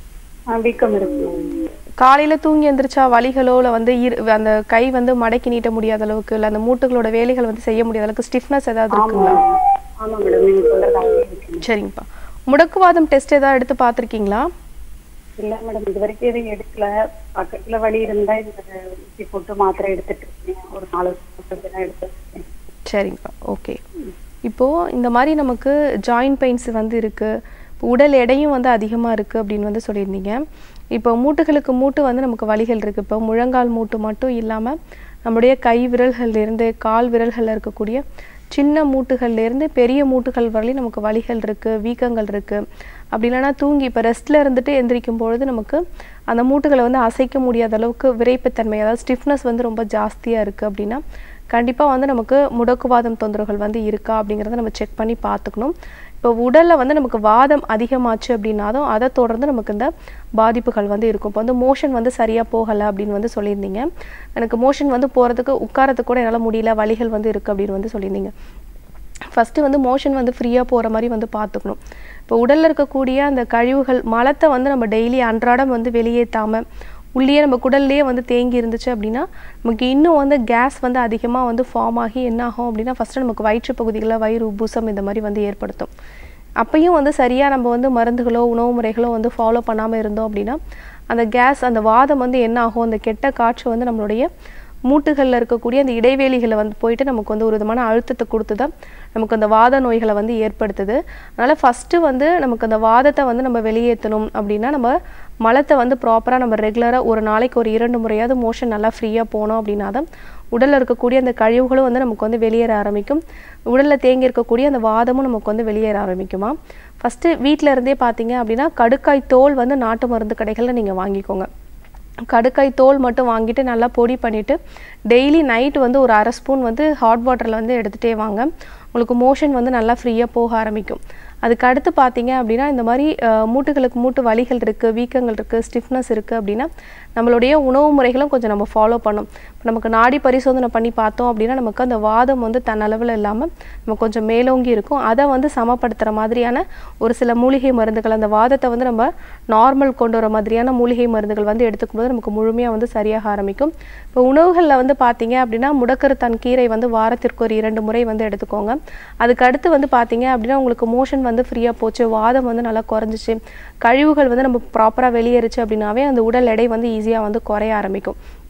ஆ வீக்கம் இருக்கு காலையில தூங்கி எந்திரிச்சா வலிகளோ இல்ல வந்து இரு- அந்த கை வந்து மடக்கி நீட்ட முடியாத அளவுக்கு இல்ல அந்த மூட்டுகளோட வேலைகள் வந்து செய்ய முடியாத அளவுக்கு ஸ்டிஃப்னஸ் ஏதாவது ஆமா இருக்குங்களா ஆமா மேடம் நீங்க சொல்றது அப்படியே இருக்கு சரிங்கப்பா முடக்குவாதம் டெஸ்ட் ஏதாவது எடுத்து பார்த்திருக்கீங்களா இல்ல மேடம் இது வரைக்கும் எதுவும் எடுக்கல பக்கத்துல வலி இருந்தா இந்த ஊசி போட்டு மாத்திரை எடுத்துட்டு இருக்கேன் ஒரு நாலு வருஷம் எடுத்துட்டு இருக்கேன் சரிங்கப்பா ஓகே இப்போ இந்த மாதிரி நமக்கு ஜாயிண்ட் பெயின்ஸ் வந்து இருக்கு இப்போ உடல் எடையும் வந்து அதிகமா இருக்கு அப்படின்னு வந்து சொல்லியிருந்தீங்க இப்போ மூட்டுகளுக்கு மூட்டு வந்து நமக்கு வலிகள் இருக்கு இப்போ முழங்கால் மூட்டு மட்டும் இல்லாம நம்முடைய கை விரல்கள்ல இருந்து கால் விரல்கள்ல இருக்கக்கூடிய சின்ன மூட்டுகள்ல இருந்து பெரிய மூட்டுகள் வரலையும் நமக்கு வலிகள் இருக்கு வீக்கங்கள் இருக்கு அப்படி இல்லைன்னா தூங்கி இப்போ ரெஸ்ட்ல இருந்துட்டு எந்திரிக்கும் பொழுது நமக்கு அந்த மூட்டுகளை வந்து அசைக்க முடியாத அளவுக்கு விரைப்புத்தன்மை அதாவது ஸ்டிஃப்னஸ் வந்து ரொம்ப ஜாஸ்தியா இருக்கு அப்படின்னா கண்டிப்பாக வந்து நமக்கு முடக்குவாதம் தொந்தரவுகள் வந்து இருக்கா அப்படிங்கிறத நம்ம செக் பண்ணி பார்த்துக்கணும் இப்போ உடலில் வந்து நமக்கு வாதம் அதிகமாச்சு அப்படின்னாலும் அதை தொடர்ந்து நமக்கு இந்த பாதிப்புகள் வந்து இருக்கும் இப்போ வந்து மோஷன் வந்து சரியாக போகலை அப்படின்னு வந்து சொல்லியிருந்தீங்க எனக்கு மோஷன் வந்து போகிறதுக்கு உட்காரத்துக்கு கூட என்னால் முடியல வலிகள் வந்து இருக்குது அப்படின்னு வந்து சொல்லியிருந்தீங்க ஃபஸ்ட்டு வந்து மோஷன் வந்து ஃப்ரீயாக போகிற மாதிரி வந்து பார்த்துக்கணும் இப்போ உடலில் இருக்கக்கூடிய அந்த கழிவுகள் மலத்தை வந்து நம்ம டெய்லி அன்றாடம் வந்து வெளியேற்றாமல் உள்ளேயே நம்ம குடல்லையே வந்து தேங்கி இருந்துச்சு அப்படின்னா நமக்கு இன்னும் வந்து கேஸ் வந்து அதிகமாக வந்து ஃபார்ம் ஆகி என்ன ஆகும் அப்படின்னா ஃபஸ்ட்டு நமக்கு வயிற்று பகுதிகளில் வயிறு உப்புசம் இந்த மாதிரி வந்து ஏற்படுத்தும் அப்பயும் வந்து சரியாக நம்ம வந்து மருந்துகளோ உணவு முறைகளோ வந்து ஃபாலோ பண்ணாமல் இருந்தோம் அப்படின்னா அந்த கேஸ் அந்த வாதம் வந்து என்ன ஆகும் அந்த கெட்ட காற்று வந்து நம்மளுடைய மூட்டுகளில் இருக்கக்கூடிய அந்த இடைவெளிகளை வந்து போயிட்டு நமக்கு வந்து ஒரு விதமான அழுத்தத்தை கொடுத்து தான் நமக்கு அந்த வாத நோய்களை வந்து ஏற்படுத்துது அதனால் ஃபஸ்ட்டு வந்து நமக்கு அந்த வாதத்தை வந்து நம்ம வெளியேற்றணும் அப்படின்னா நம்ம மலத்தை வந்து ப்ராப்பராக நம்ம ரெகுலராக ஒரு நாளைக்கு ஒரு இரண்டு முறையாவது மோஷன் நல்லா ஃப்ரீயாக போனோம் அப்படின்னா தான் உடலில் இருக்கக்கூடிய அந்த கழிவுகளும் வந்து நமக்கு வந்து வெளியேற ஆரம்பிக்கும் உடலில் தேங்கி இருக்கக்கூடிய அந்த வாதமும் நமக்கு வந்து வெளியேற ஆரம்பிக்குமா ஃபஸ்ட்டு வீட்டில் இருந்தே பார்த்தீங்க அப்படின்னா கடுக்காய் தோல் வந்து நாட்டு மருந்து கடைகளில் நீங்கள் வாங்கிக்கோங்க கடுக்காய் தோல் மட்டும் வாங்கிட்டு நல்லா பொடி பண்ணிவிட்டு டெய்லி நைட் வந்து ஒரு அரை ஸ்பூன் வந்து ஹாட் வாட்டரில் வந்து எடுத்துகிட்டே வாங்க உங்களுக்கு மோஷன் வந்து நல்லா ஃப்ரீயாக போக ஆரம்பிக்கும் அதுக்கு அடுத்து பார்த்தீங்க அப்படின்னா இந்த மாதிரி அஹ், மூட்டுகளுக்கு மூட்டு வலிகள் இருக்குது வீக்கங்கள் இருக்குது ஸ்டிஃப்னஸ் இருக்குது அப்படின்னா நம்மளுடைய உணவு முறைகளும் கொஞ்சம் நம்ம ஃபாலோ பண்ணணும் இப்போ நமக்கு நாடி பரிசோதனை பண்ணி பார்த்தோம் அப்படின்னா நமக்கு அந்த வாதம் வந்து தன்னளவில் இல்லாமல் நம்ம கொஞ்சம் மேலோங்கி இருக்கும் அதை வந்து சமப்படுத்துகிற மாதிரியான ஒரு சில மூலிகை மருந்துகள் அந்த வாதத்தை வந்து நம்ம நார்மல் கொண்டு வர மாதிரியான மூலிகை மருந்துகள் வந்து எடுத்துக்கும் போது நமக்கு முழுமையாக வந்து சரியாக ஆரம்பிக்கும் இப்போ உணவுகளில் வந்து பார்த்தீங்க அப்படின்னா முடக்கருத்தான் கீரை வந்து வாரத்திற்கு ஒரு இரண்டு முறை வந்து எடுத்துக்கோங்க அதுக்கு அடுத்து வந்து பார்த்தீங்க அப்படின்னா உங்களுக்கு மோஷன் வந்து ஃப்ரீயாக போச்சு வாதம் வந்து நல்லா குறைஞ்சிச்சு கழிவுகள் வந்து நம்ம ப்ராப்பராக வெளியேறுச்சு அப்படின்னாவே அந்த உடல் எடை வந்து ஈஸியாக வந்து குறைய ஆரம்பிக்கும்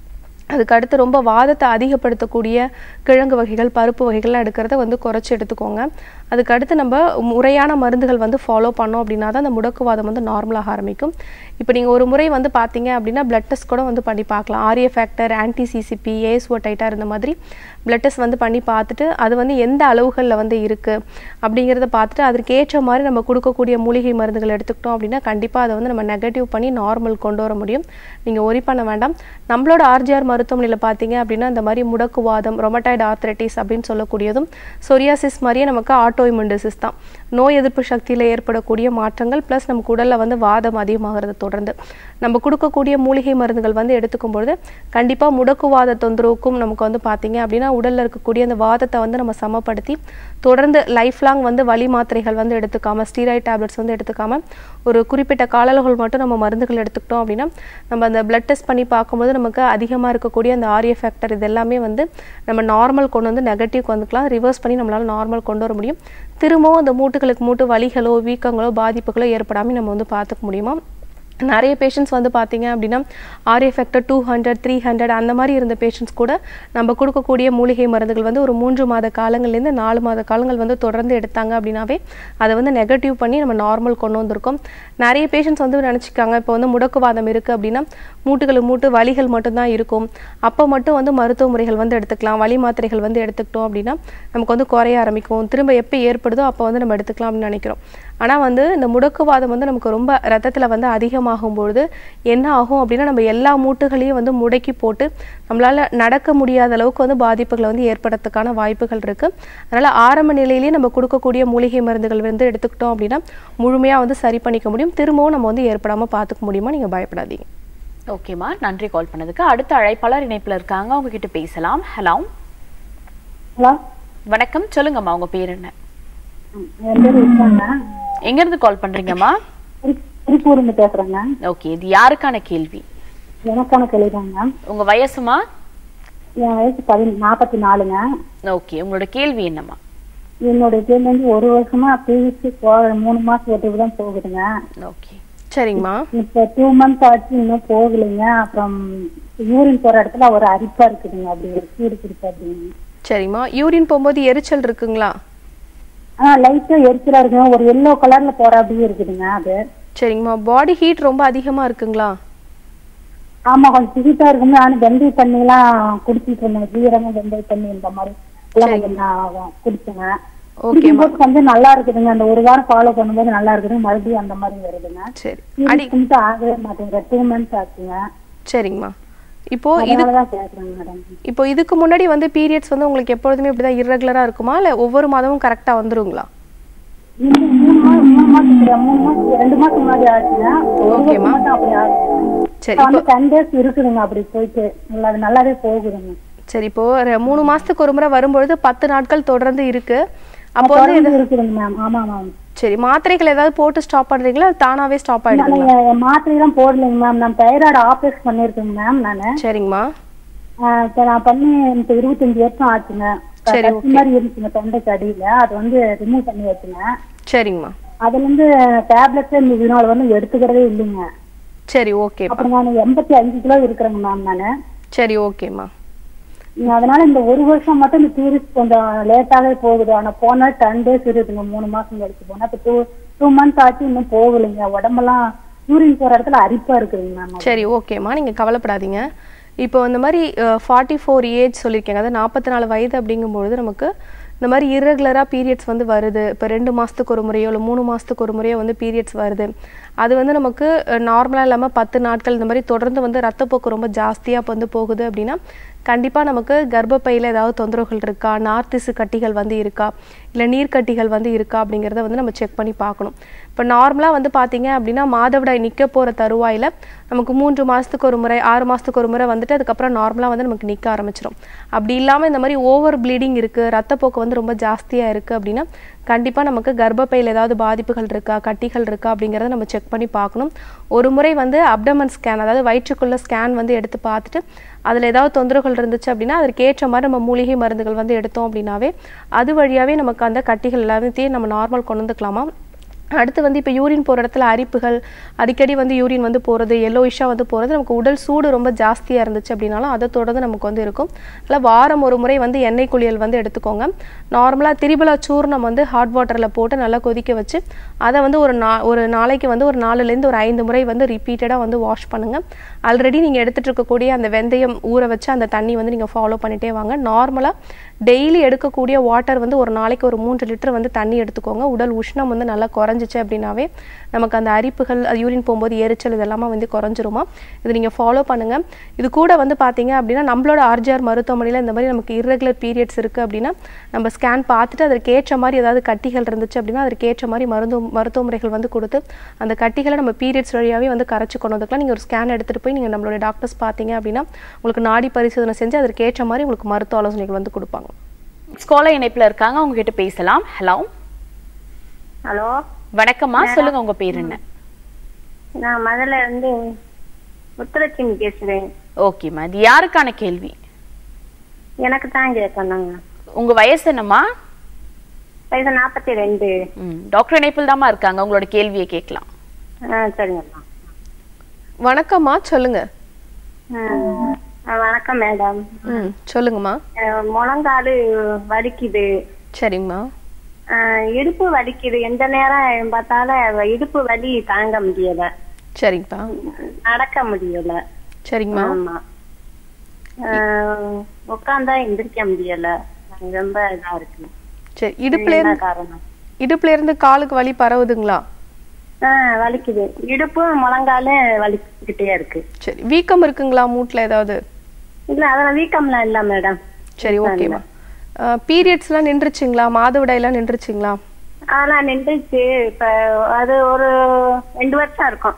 அதுக்கு அடுத்து ரொம்ப வாதத்தை அதிகப்படுத்தக்கூடிய கிழங்கு வகைகள் பருப்பு வகைகள்லாம் எடுக்கிறத வந்து குறைச்சி எடுத்துக்கோங்க அதுக்கு அடுத்து நம்ம முறையான மருந்துகள் வந்து ஃபாலோ பண்ணோம் அப்படின்னா தான் அந்த முடக்குவாதம் வந்து நார்மலாக ஆரம்பிக்கும் இப்போ நீங்கள் ஒரு முறை வந்து பார்த்தீங்க அப்படின்னா பிளட் டெஸ்ட் கூட வந்து பண்ணி பார்க்கலாம் R A factor anti C C P A S O titre இந்த மாதிரி பிளட் டெஸ்ட் வந்து பண்ணி பார்த்துட்டு அது வந்து எந்த அளவுகளில் வந்து இருக்குது அப்படிங்கிறத பார்த்துட்டு அதற்கு ஏற்ற மாதிரி நம்ம கொடுக்கக்கூடிய மூலிகை மருந்துகள் எடுத்துக்கிட்டோம் அப்படின்னா கண்டிப்பாக அதை வந்து நம்ம நெகட்டிவ் பண்ணி நார்மல் கொண்டு வர முடியும் நீங்கள் ஒரி பண்ண வேண்டாம் நம்மளோட ஆர்ஜிஆர் மருத்துவமனையில் பார்த்தீங்க அப்படின்னா இந்த மாதிரி முடக்குவாதம் ரொமட்டாய்டு ஆர்த்ரைட்டிஸ் அப்படின்னு சொல்லக்கூடியதும் சொரியாசிஸ் மாதிரியே நமக்கு ஆட்டோஇம்யூன் டிசீஸ் தான் நோய் எதிர்ப்பு சக்தியில் ஏற்படக்கூடிய மாற்றங்கள் ப்ளஸ் நமக்கு உடலில் வந்து வாதம் அதிகமாகிறத தொடர்ந்து நம்ம கொடுக்கக்கூடிய மூலிகை மருந்துகள் வந்து எடுத்துக்கும் பொழுது கண்டிப்பாக முடக்குவாத தொந்தரவுக்கும் நமக்கு வந்து பார்த்தீங்க அப்படின்னா உடலில் இருக்கக்கூடிய அந்த வாதத்தை வந்து நம்ம சமப்படுத்தி தொடர்ந்து லைஃப் லாங் வந்து வலி மாத்திரைகள் வந்து எடுத்துக்காம ஸ்டீராய்ட் டேப்லெட்ஸ் வந்து எடுத்துக்காம ஒரு குறிப்பிட்ட கால அளவுகள் மட்டும் நம்ம மருந்துகள் எடுத்துக்கிட்டோம் அப்படின்னா நம்ம அந்த பிளட் டெஸ்ட் பண்ணி பார்க்கும்போது நமக்கு அதிகமாக இருக்கக்கூடிய அந்த ஆரிய ஃபேக்டர் இது எல்லாமே வந்து நம்ம நார்மல் கொண்டு வந்து நெகட்டிவ் வந்துக்கலாம் ரிவர்ஸ் பண்ணி நம்மளால நார்மல் கொண்டு வர முடியும் திரும்பவும் அந்த மூட்டுகளுக்கு மூட்டு வலிகளோ வீக்கங்களோ பாதிப்புகளோ ஏற்படாமல் நம்ம வந்து பார்த்துக்க முடியுமா நிறைய பேஷண்ட்ஸ் வந்து பார்த்தீங்க அப்படின்னா R A factor two hundred three hundred அந்த மாதிரி இருந்த பேஷண்ட்ஸ் கூட நம்ம கொடுக்கக்கூடிய மூலிகை மருந்துகள் வந்து ஒரு மூன்று மாத காலங்கள்லேருந்து நாலு மாத காலங்கள் வந்து தொடர்ந்து எடுத்தாங்க அப்படின்னாவே அதை வந்து நெகட்டிவ் பண்ணி நம்ம நார்மல் கொண்டு வந்திருக்கோம் நிறைய பேஷண்ட்ஸ் வந்து நினச்சிக்காங்க இப்போ வந்து முடக்குவாதம் இருக்குது அப்படின்னா மூட்டுகளுக்கு மூட்டு வலிகள் மட்டும்தான் இருக்கும் அப்போ மட்டும் வந்து மருத்துவ முறைகள் வந்து எடுத்துக்கலாம் வலி மாத்திரைகள் வந்து எடுத்துக்கிட்டோம் அப்படின்னா நமக்கு வந்து குறைய ஆரம்பிக்கும் திரும்ப எப்போ ஏற்படுதோ அப்போ வந்து நம்ம எடுத்துக்கலாம் அப்படின்னு நினைக்கிறோம் ஆனால் வந்து இந்த முடக்குவாதம் வந்து நமக்கு ரொம்ப ரத்தத்தில் வந்து அதிகமாகும் பொழுது என்ன ஆகும் அப்படின்னா நம்ம எல்லா மூட்டுகளையும் வந்து முடக்கி போட்டு நம்மளால் நடக்க முடியாத அளவுக்கு வந்து பாதிப்புகளை வந்து ஏற்படுறதுக்கான வாய்ப்புகள் இருக்குது அதனால் ஆரம்ப நிலையிலேயே நம்ம கொடுக்கக்கூடிய மூலிகை மருந்துகள் வந்து எடுத்துக்கிட்டோம் அப்படின்னா முழுமையாக வந்து சரி பண்ணிக்க முடியும் திரும்பவும் நம்ம வந்து ஏற்படாமல் பார்த்துக்க முடியுமா நீங்கள் பயப்படாதீங்க ஓகேம்மா நன்றி கால் பண்ணதுக்கு அடுத்த அழைப்பாளர் இணைப்புல இருக்காங்க அவங்க கிட்ட பேசலாம் ஹலோ ஹலோ வணக்கம் சொல்லுங்கம்மா உங்க பேர் என்ன என் பேர் இருக்காங்க எங்க இருந்து கால் பண்றீங்கம்மா திருப்பூர்ந்து பேசுறேங்க ஓகே இது யாருக்கான கேள்வி எனக்கான கேள்விதாங்க உங்க வயசுமா என் வயசு பதி நாற்பத்தி நாலுங்க ஓகே உங்களோட கேள்வி என்னம்மா என்னோட கேள்வி வந்து ஒரு வருஷமா பிவிசி போக மூணு மாசம் ஒட்டுக்கு தான் போகுதுங்க ஓகே சரிங்கம்மா இப்போ டூ மந்த்ஸ் ஆச்சு இன்னும் போகலைங்க அப்புறம் யூரின் போற இடத்துல ஒரு அரிப்பா இருக்குதுங்க அப்படி ஒரு சூடு பிடிச்சா அப்படிங்க சரிம்மா யூரின் போகும்போது எரிச்சல் இருக்குங்களா ஆ லைட்டா எரிச்சலா இருக்குங்க ஒரு எல்லோ கலர்ல போற அப்படியே இருக்குதுங்க அது சரிங்கம்மா பாடி ஹீட் ரொம்ப அதிகமாக இருக்குங்களா ஆமா கொஞ்சம் சிகிச்சா இருக்குங்க ஆனா வெந்தய தண்ணி எல்லாம் குடிச்சிட்டு இருந்தேன் ஜீரகம் வெந்தய தண்ணி இந்த மாதிரி எல்லாம் கொஞ்சம் நான் குடிச்சேங்க ஓகேம்மா குடிக்கும்போது கொஞ்சம் நல்லா இருக்குதுங்க அந்த ஒரு வாரம் ஃபாலோ பண்ணும்போது நல்லா இருக்குது மறுபடியும் அந்த மாதிரி வருதுங்க சரி அடி கொஞ்சம் ஆகவே மாட்டேங்குது டூ மந்த்ஸ் ஆச்சுங்க சரிங்கம்மா இப்போ இது அதனாலதான் கேக்குறேங்க மேடம் இப்போ இதுக்கு முன்னாடி வந்து பீரியட்ஸ் வந்து உங்களுக்கு எப்பொழுதுமே இப்படிதான் irregular-ஆ இருக்குமா இல்லை ஒவ்வொரு மாதமும் கரெக்டாக வந்துருங்களா இந்த மூணு மாசம் மூணு மாசம் கிடையாது. மூணு மாசம் ரெண்டு மாசம் முன்னாடி ஆச்சுங்க ஒரு ஓகேம்மா. வருஷம் மட்டும் அப்படி ஆகுது சரி வந்து டென் டேஸ் இருக்குதுங்க அப்படி போயிட்டு நல்லா நல்லாவே போகுதுங்க சரி இப்போ ஒரு மூணு மாசத்துக்கு ஒரு முறை வரும்பொழுது பத்து நாட்கள் தொடர்ந்து இருக்கு அப்போ வந்து தொடர்ந்து இருக்குதுங்க மேம் ஆமா மேம் சரி மாத்திரைகள் ஏதாவது போட்டு ஸ்டாப் பண்றீங்களா இல்ல தானாவே ஸ்டாப் ஆயிடுதுங்களா நான் மாத்திரை எல்லாம் போடலைங்க மேம் நான் தைராய்டு ஆப்ரேஷன் பண்ணிருக்கேங்க மேம் நானு சரிங்கம்மா ஆஹ் இப்ப நான் பண்ணி எனக்கு இருபத்தஞ்சு வருஷம் ஆச்சுங்க சரி, கட்டி மாதிரி இருந்துச்சுங்க தொண்டைக்கு அடியில அது வந்து ரிமூவ் பண்ணி வச்சுங்க சரிங்கம்மா அதுல இருந்து டேப்லெட்ஸ் இந்த இதனால வந்து எடுத்துக்கிறதே இல்லைங்க சரி ஓகேப்பா அப்புறம் நான் எண்பத்தி அஞ்சு கிலோ இருக்கிறேங்க மேம் நானு சரி ஓகேம்மா உம் அதனால இந்த ஒரு வருஷம் மட்டும் இந்த டூரிஸ்ட் கொஞ்சம் லேட்டாவே போகுது ஆனா போனா டென் டேஸ் இருக்குதுங்க மூணு மாசம் கழிச்சு போனா இப்ப டூ டூ மந்த்ஸ் ஆச்சு இன்னும் போகலைங்க உடம்பெல்லாம் யூரின் போற இடத்துல அரிப்பா இருக்குதுங்க மேம் சரி ஓகேம்மா நீங்க கவலைப்படாதீங்க இப்போ இந்த மாதிரி ஃபார்ட்டி ஃபோர் ஏஜ் சொல்லியிருக்கீங்க அதாவது நாற்பத்தி நாலு வயது அப்படிங்கும்பொழுது நமக்கு இந்த மாதிரி irregular-ஆ பீரியட்ஸ் வந்து வருது இப்போ ரெண்டு மாதத்துக்கு ஒரு முறையோ இல்லை மூணு மாதத்துக்கு ஒரு முறையோ வந்து பீரியட்ஸ் வருது அது வந்து நமக்கு நார்மலாக இல்லாமல் பத்து நாட்கள் இந்த மாதிரி தொடர்ந்து வந்து ரத்தப்போக்கு ரொம்ப ஜாஸ்தியாக இப்போ வந்து போகுது அப்படின்னா கண்டிப்பாக நமக்கு கர்ப்பப்பையில் ஏதாவது தொந்தரவுகள் இருக்கா நார்த்திசு கட்டிகள் வந்து இருக்கா இல்லை நீர்க்கட்டிகள் வந்து இருக்கா அப்படிங்கிறத வந்து நம்ம செக் பண்ணி பார்க்கணும் இப்போ நார்மலாக வந்து பார்த்தீங்க அப்படின்னா மாதவிடாய் நிற்க போகிற தருவாயில் நமக்கு மூன்று மாதத்துக்கு ஒரு முறை ஆறு மாதத்துக்கு ஒரு முறை வந்துட்டு அதுக்கப்புறம் நார்மலாக வந்து நமக்கு நிற்க ஆரம்பிச்சிடும் அப்படி இல்லாமல் இந்த மாதிரி ஓவர் ப்ளீடிங் இருக்குது ரத்தப்போக்கு வந்து ரொம்ப ஜாஸ்தியாக இருக்குது அப்படின்னா கண்டிப்பாக நமக்கு கர்ப்பப்பையில் ஏதாவது பாதிப்புகள் இருக்கா கட்டிகள் இருக்கா அப்படிங்கிறத நம்ம செக் பண்ணி பார்க்கணும் ஒரு முறை வந்து அப்டமன் ஸ்கேன் அதாவது வயிற்றுக்குள்ள ஸ்கேன் வந்து எடுத்து பார்த்துட்டு அதில் ஏதாவது தொந்தரவுகள் இருந்துச்சு அப்படின்னா அதற்கு ஏற்ற மாதிரி நம்ம மூலிகை மருந்துகள் வந்து எடுத்தோம் அப்படின்னாவே அது வழியாகவே நமக்கு அந்த கட்டிகள் எல்லாத்தையும் நம்ம நார்மல் கொண்டு வந்துக்கலாமா அடுத்து வந்து இப்போ யூரின் போகிற இடத்துல அரிப்புகள் அடிக்கடி வந்து யூரின் வந்து போகிறது எல்லோயிஷாக வந்து போகிறது நமக்கு உடல் சூடு ரொம்ப ஜாஸ்தியாக இருந்துச்சு அப்படின்னாலும் அதை தொடர்ந்து நமக்கு வந்து இருக்கும் அதில் வாரம் ஒரு முறை வந்து எண்ணெய் குளியல் வந்து எடுத்துக்கோங்க நார்மலாக திரிபலா சூர்ணம் வந்து ஹாட் வாட்டரில் போட்டு நல்லா கொதிக்க வச்சு அதை வந்து ஒரு நா ஒரு நாளைக்கு வந்து ஒரு நாலுலேருந்து ஒரு ஐந்து முறை வந்து ரிப்பீட்டடாக வந்து வாஷ் பண்ணுங்கள் ஆல்ரெடி நீங்கள் எடுத்துகிட்டு இருக்கக்கூடிய அந்த வெந்தயம் ஊற வச்சு அந்த தண்ணி வந்து நீங்கள் ஃபாலோ பண்ணிகிட்டே வாங்க நார்மலாக டெய்லி எடுக்கக்கூடிய வாட்டர் வந்து ஒரு நாளைக்கு ஒரு மூன்று லிட்டர் வந்து தண்ணி எடுத்துக்கோங்க உடல் உஷ்ணம் வந்து நல்லா குறைஞ்சிச்சு அப்படின்னாவே நமக்கு அந்த அரிப்புகள் யூரின் போகும்போது எரிச்சல் இதெல்லாமே வந்து குறைஞ்சிருமா இது நீங்கள் ஃபாலோ பண்ணுங்கள் இது கூட வந்து பார்த்தீங்க அப்படின்னா நம்மளோட ஆர்ஜிஆர் மருத்துவமனையில் இந்த மாதிரி நமக்கு irregular பீரியட்ஸ் இருக்குது அப்படின்னா நம்ம ஸ்கேன் பார்த்துட்டு அதற்கு ஏற்ற மாதிரி ஏதாவது கட்டிகள் இருந்துச்சு அப்படின்னா அதற்கு ஏற்ற மாதிரி மருந்து மருத்துவ முறைகள் வந்து கொடுத்து அந்த கட்டிகளை நம்ம பீரியட்ஸ் வழியாகவே வந்து கரைச்சி கொண்டு வந்துக்கலாம் நீங்கள் ஒரு ஸ்கேன் எடுத்துகிட்டு போய் நீங்கள் நம்மளுடைய டாக்டர்ஸ் பார்த்தீங்க அப்படின்னா உங்களுக்கு நாடி பரிசோதனை செஞ்சு அதற்கு ஏற்ற மாதிரி உங்களுக்கு மருத்துவ ஆலோசனைகள் வந்து கொடுப்பாங்க ஸ்காலர் இணைப்புல இருக்காங்க அவங்க கிட்ட பேசலாம் ஹலோ ஹலோ வணக்கம்மா சொல்லுங்க உங்க பேர் என்ன நான் முதல்ல இருந்து முத்துலட்சுமி பேசுறேன் ஓகேம்மா இது யாருக்கான கேள்வி எனக்கு தான் கேட்கணுங்க உங்க வயசு என்னம்மா வயசு நாற்பத்தி ரெண்டு ம், டாக்டர் இணைப்பில் தாம்மா இருக்காங்க உங்களோட கேள்வியை கேட்கலாம் ஆ சரிங்கம்மா வணக்கம்மா சொல்லுங்க ஆ, ஆ, வணக்கம் மேடம் ம் சொல்லுங்கம்மா அஹ், முழங்காலு வலிக்குது சரிங்கம்மா அஹ், இடுப்பு வலிக்குது எந்த நேரம் பார்த்தாலும் இடுப்பு வலி தாங்க முடியல சரிங்கப்பா நடக்க முடியல சரிங்கம்மா ஆமா அஹ், உட்கார்ந்தா எந்திரிக்க முடியல ரொம்ப இதா இருக்கு சரி இடுப்புல என்ன இருந்து காரணம் இடுப்புல இருந்து காலுக்கு வலி பரவுதுங்களா ஆ வலிக்குது இடுப்பும் முழங்காலும் வலிக்கிட்டே இருக்கு சரி வீக்கம் இருக்குங்களா மூட்டுல ஏதாவது இல்ல அதெல்லாம் வீக்கம்லாம் இல்ல மேடம் சரி ஓகேம்மா பீரியட்ஸ்லாம் நின்றுச்சுங்களா மாதவிடாயெல்லாம் நின்றுச்சுங்களா அதெல்லாம் நின்றுச்சு இப்ப அது ஒரு ரெண்டு வருஷம் இருக்கும்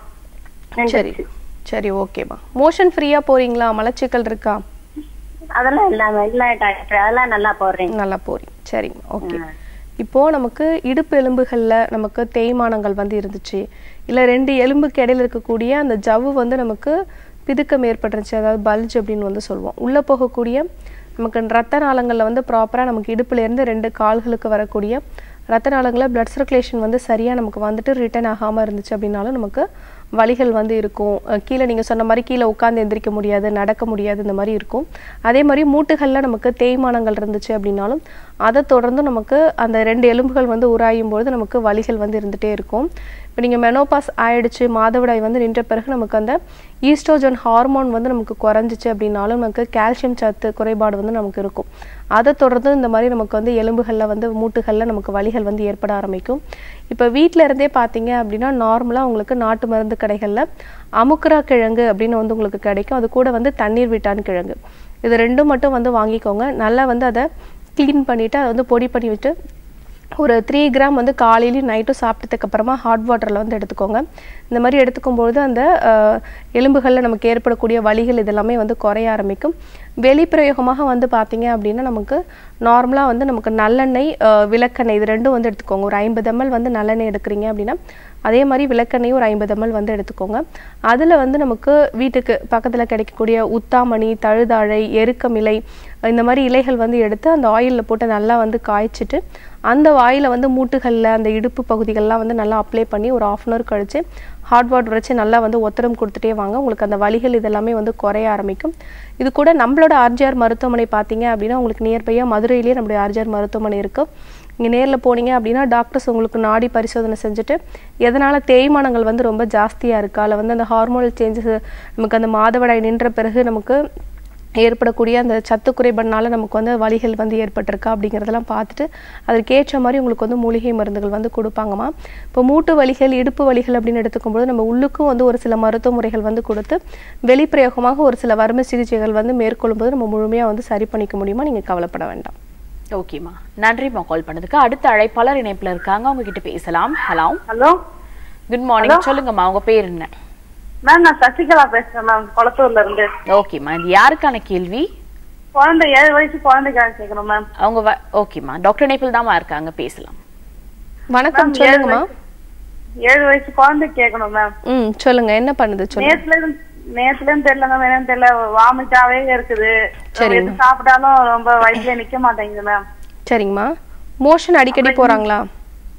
சரி நின்றுச்சு. சரி ஓகேம்மா மோஷன் ஃப்ரீயா போறீங்களா மலச்சிக்கல் இருக்கா அதெல்லாம் இல்லாம இல்ல டாக்டர் அதெல்லாம் நல்லா போடுறேன் நல்லா போறீங்க சரிங்க ஓகே இப்போ நமக்கு இடுப்பு எலும்புகள்ல நமக்கு தேய்மானங்கள் வந்து இருந்துச்சு இல்ல ரெண்டு எலும்புக்கு இடையில இருக்கக்கூடிய அந்த ஜவ்வு வந்து நமக்கு பிதுக்கம் ஏற்பட்டுருச்சு அதாவது பல்ஜ் அப்படின்னு வந்து சொல்லுவோம் உள்ள போகக்கூடிய நமக்கு ரத்த நாளங்கள்ல வந்து ப்ராப்பரா நமக்கு இடுப்புல இருந்து ரெண்டு கால்களுக்கு வரக்கூடிய ரத்த நாளங்களில் பிளட் சர்க்குலேஷன் வந்து சரியா நமக்கு வந்துட்டு ரிட்டர்ன் ஆகாம இருந்துச்சு அப்படின்னாலும் நமக்கு வலிகள் வந்து இருக்கும் அஹ் கீழே நீங்க சொன்ன மாதிரி கீழே உட்கார்ந்து எந்திரிக்க முடியாது நடக்க முடியாது இந்த மாதிரி இருக்கும் அதே மாதிரி மூட்டுகள்ல நமக்கு தேய்மானங்கள் இருந்துச்சு அப்படின்னாலும் அதை தொடர்ந்து நமக்கு அந்த ரெண்டு எலும்புகள் வந்து உராயும் பொழுது நமக்கு வலிகள் வந்து இருந்துட்டே இருக்கும் இப்போ நீங்கள் மெனோபாஸ் ஆயிடுச்சு மாதவிடாய் வந்து நின்ற பிறகு நமக்கு அந்த ஈஸ்ட்ரோஜன் ஹார்மோன் வந்து நமக்கு குறைஞ்சிச்சு அப்படின்னாலும் நமக்கு கால்சியம் சத்து குறைபாடு வந்து நமக்கு இருக்கும் அதை தொடர்ந்து இந்த மாதிரி நமக்கு வந்து எலும்புகளில் வந்து மூட்டுகளில் நமக்கு வலிகள் வந்து ஏற்பட ஆரம்பிக்கும் இப்போ வீட்டில் இருந்தே பார்த்தீங்க அப்படின்னா நார்மலாக உங்களுக்கு நாட்டு மருந்து கடைகளில் அமுக்குரா கிழங்கு அப்படின்னு வந்து உங்களுக்கு கிடைக்கும் அது கூட வந்து தண்ணீர் விட்டான் கிழங்கு இது ரெண்டும் மட்டும் வந்து வாங்கிக்கோங்க நல்லா வந்து அதை க்ளீன் பண்ணிவிட்டு அதை வந்து பொடி பண்ணி விட்டு ஒரு த்ரீ கிராம் வந்து காலையிலையும் நைட்டும் சாப்பிட்டதுக்கு அப்புறமா ஹாட் வாட்டரில் வந்து எடுத்துக்கோங்க இந்த மாதிரி எடுத்துக்கும்பொழுது அந்த அஹ், எலும்புகளில் நமக்கு ஏற்படக்கூடிய வலிகள் இதெல்லாமே வந்து குறைய ஆரம்பிக்கும் வெளிப்பிரயோகமாக வந்து பார்த்தீங்க அப்படின்னா நமக்கு நார்மலாக வந்து நமக்கு நல்லெண்ணெய் அஹ், விளக்கெண்ணெய் இது ரெண்டும் வந்து எடுத்துக்கோங்க ஒரு ஐம்பது ml வந்து நல்லெண்ணெய் எடுக்கிறீங்க அப்படின்னா அதே மாதிரி விளக்கெண்ணெயும் ஒரு ஐம்பது ml வந்து எடுத்துக்கோங்க அதில் வந்து நமக்கு வீட்டுக்கு பக்கத்தில் கிடைக்கக்கூடிய உத்தாமணி தழுதாழை எருக்கமிலை இந்த மாதிரி இலைகள் வந்து எடுத்து அந்த ஆயிலில் போட்டு நல்லா வந்து காய்ச்சிட்டு அந்த ஆயிலை வந்து மூட்டுகளில் அந்த இடுப்பு பகுதிகள்லாம் வந்து நல்லா அப்ளை பண்ணி ஒரு ஆஃப் அன் ஹவர் கழிச்சு ஹாட் வாட்டர் வச்சு நல்லா வந்து ஒத்தடம் கொடுத்துட்டே வாங்க உங்களுக்கு அந்த வலிகள் இதெல்லாமே வந்து குறைய ஆரம்பிக்கும் இது கூட நம்மளோட ஆர்ஜிஆர் மருத்துவமனை பார்த்தீங்க அப்படின்னா உங்களுக்கு நியர்பையாக மதுரையிலேயே நம்மளுடைய ஆர்ஜிஆர் மருத்துவமனை இருக்குது நீங்கள் நேரில் போனீங்க அப்படின்னா டாக்டர்ஸ் உங்களுக்கு நாடி பரிசோதனை செஞ்சுட்டு எதனால் தேய்மானங்கள் வந்து ரொம்ப ஜாஸ்தியாக இருக்கா இல்லை வந்து அந்த ஹார்மோனல் சேஞ்சஸ் நமக்கு அந்த மாதவிடாய் நின்ற பிறகு நமக்கு ஏற்படக்கூடிய அந்த சத்து குறைபாடுனால நமக்கு வந்து வலிகள் வந்து ஏற்பட்டிருக்கா அப்படிங்கிறதெல்லாம் பார்த்துட்டு அதற்கேற்ற மாதிரி உங்களுக்கு வந்து மூலிகை மருந்துகள் வந்து கொடுப்பாங்கம்மா இப்போ மூட்டு வலிகள் இடுப்பு வலிகள் அப்படின்னு எடுத்துக்கும்போது நம்ம உள்ளுக்கும் வந்து ஒரு சில மருத்துவ முறைகள் வந்து கொடுத்து வெளிப்பிரயோகமாக ஒரு சில வறுமை சிகிச்சைகள் வந்து மேற்கொள்ளும்போது நம்ம முழுமையாக வந்து சரி பண்ணிக்க முடியுமா நீங்கள் கவலைப்பட வேண்டாம் ஓகேம்மா நன்றிம்மா கால் பண்ணதுக்கு அடுத்த அழைப்பாளர் இணைப்புல இருக்காங்க அவங்க கிட்ட பேசலாம் ஹலோ ஹலோ குட் மார்னிங் சொல்லுங்கம்மா உங்க பேர் என்ன மேம் நான் சசிகலா பேசுறேன் மேம் குளத்தூர்ல இருந்து ஓகேம்மா இது யாருக்கான கேள்வி குழந்தை ஏழு வயசு குழந்தைக்காக கேட்கணும் மேம் அவங்க வ- ஓகேம்மா டாக்டர் இணைப்பில் தாம்மா இருக்காங்க பேசலாம் வணக்கம் மேம், ஏழு சொல்லுங்கம்மா வயசு- ஏழு வயசு குழந்தை கேட்கணும் மேம் ம் சொல்லுங்க என்ன பண்ணுது சொல்லுங்க நேத்துல இருந்து நேத்துல இருந்து தெரியல மேம் என்னன்னு தெரியல வாமிட்டாவே இருக்குது சரிங்க. எது சாப்பிட்டாலும் ரொம்ப வயிற்றுல நிக்க மாட்டேங்குது மேம் சரிங்கம்மா மோஷன் அடிக்கடி போறாங்களா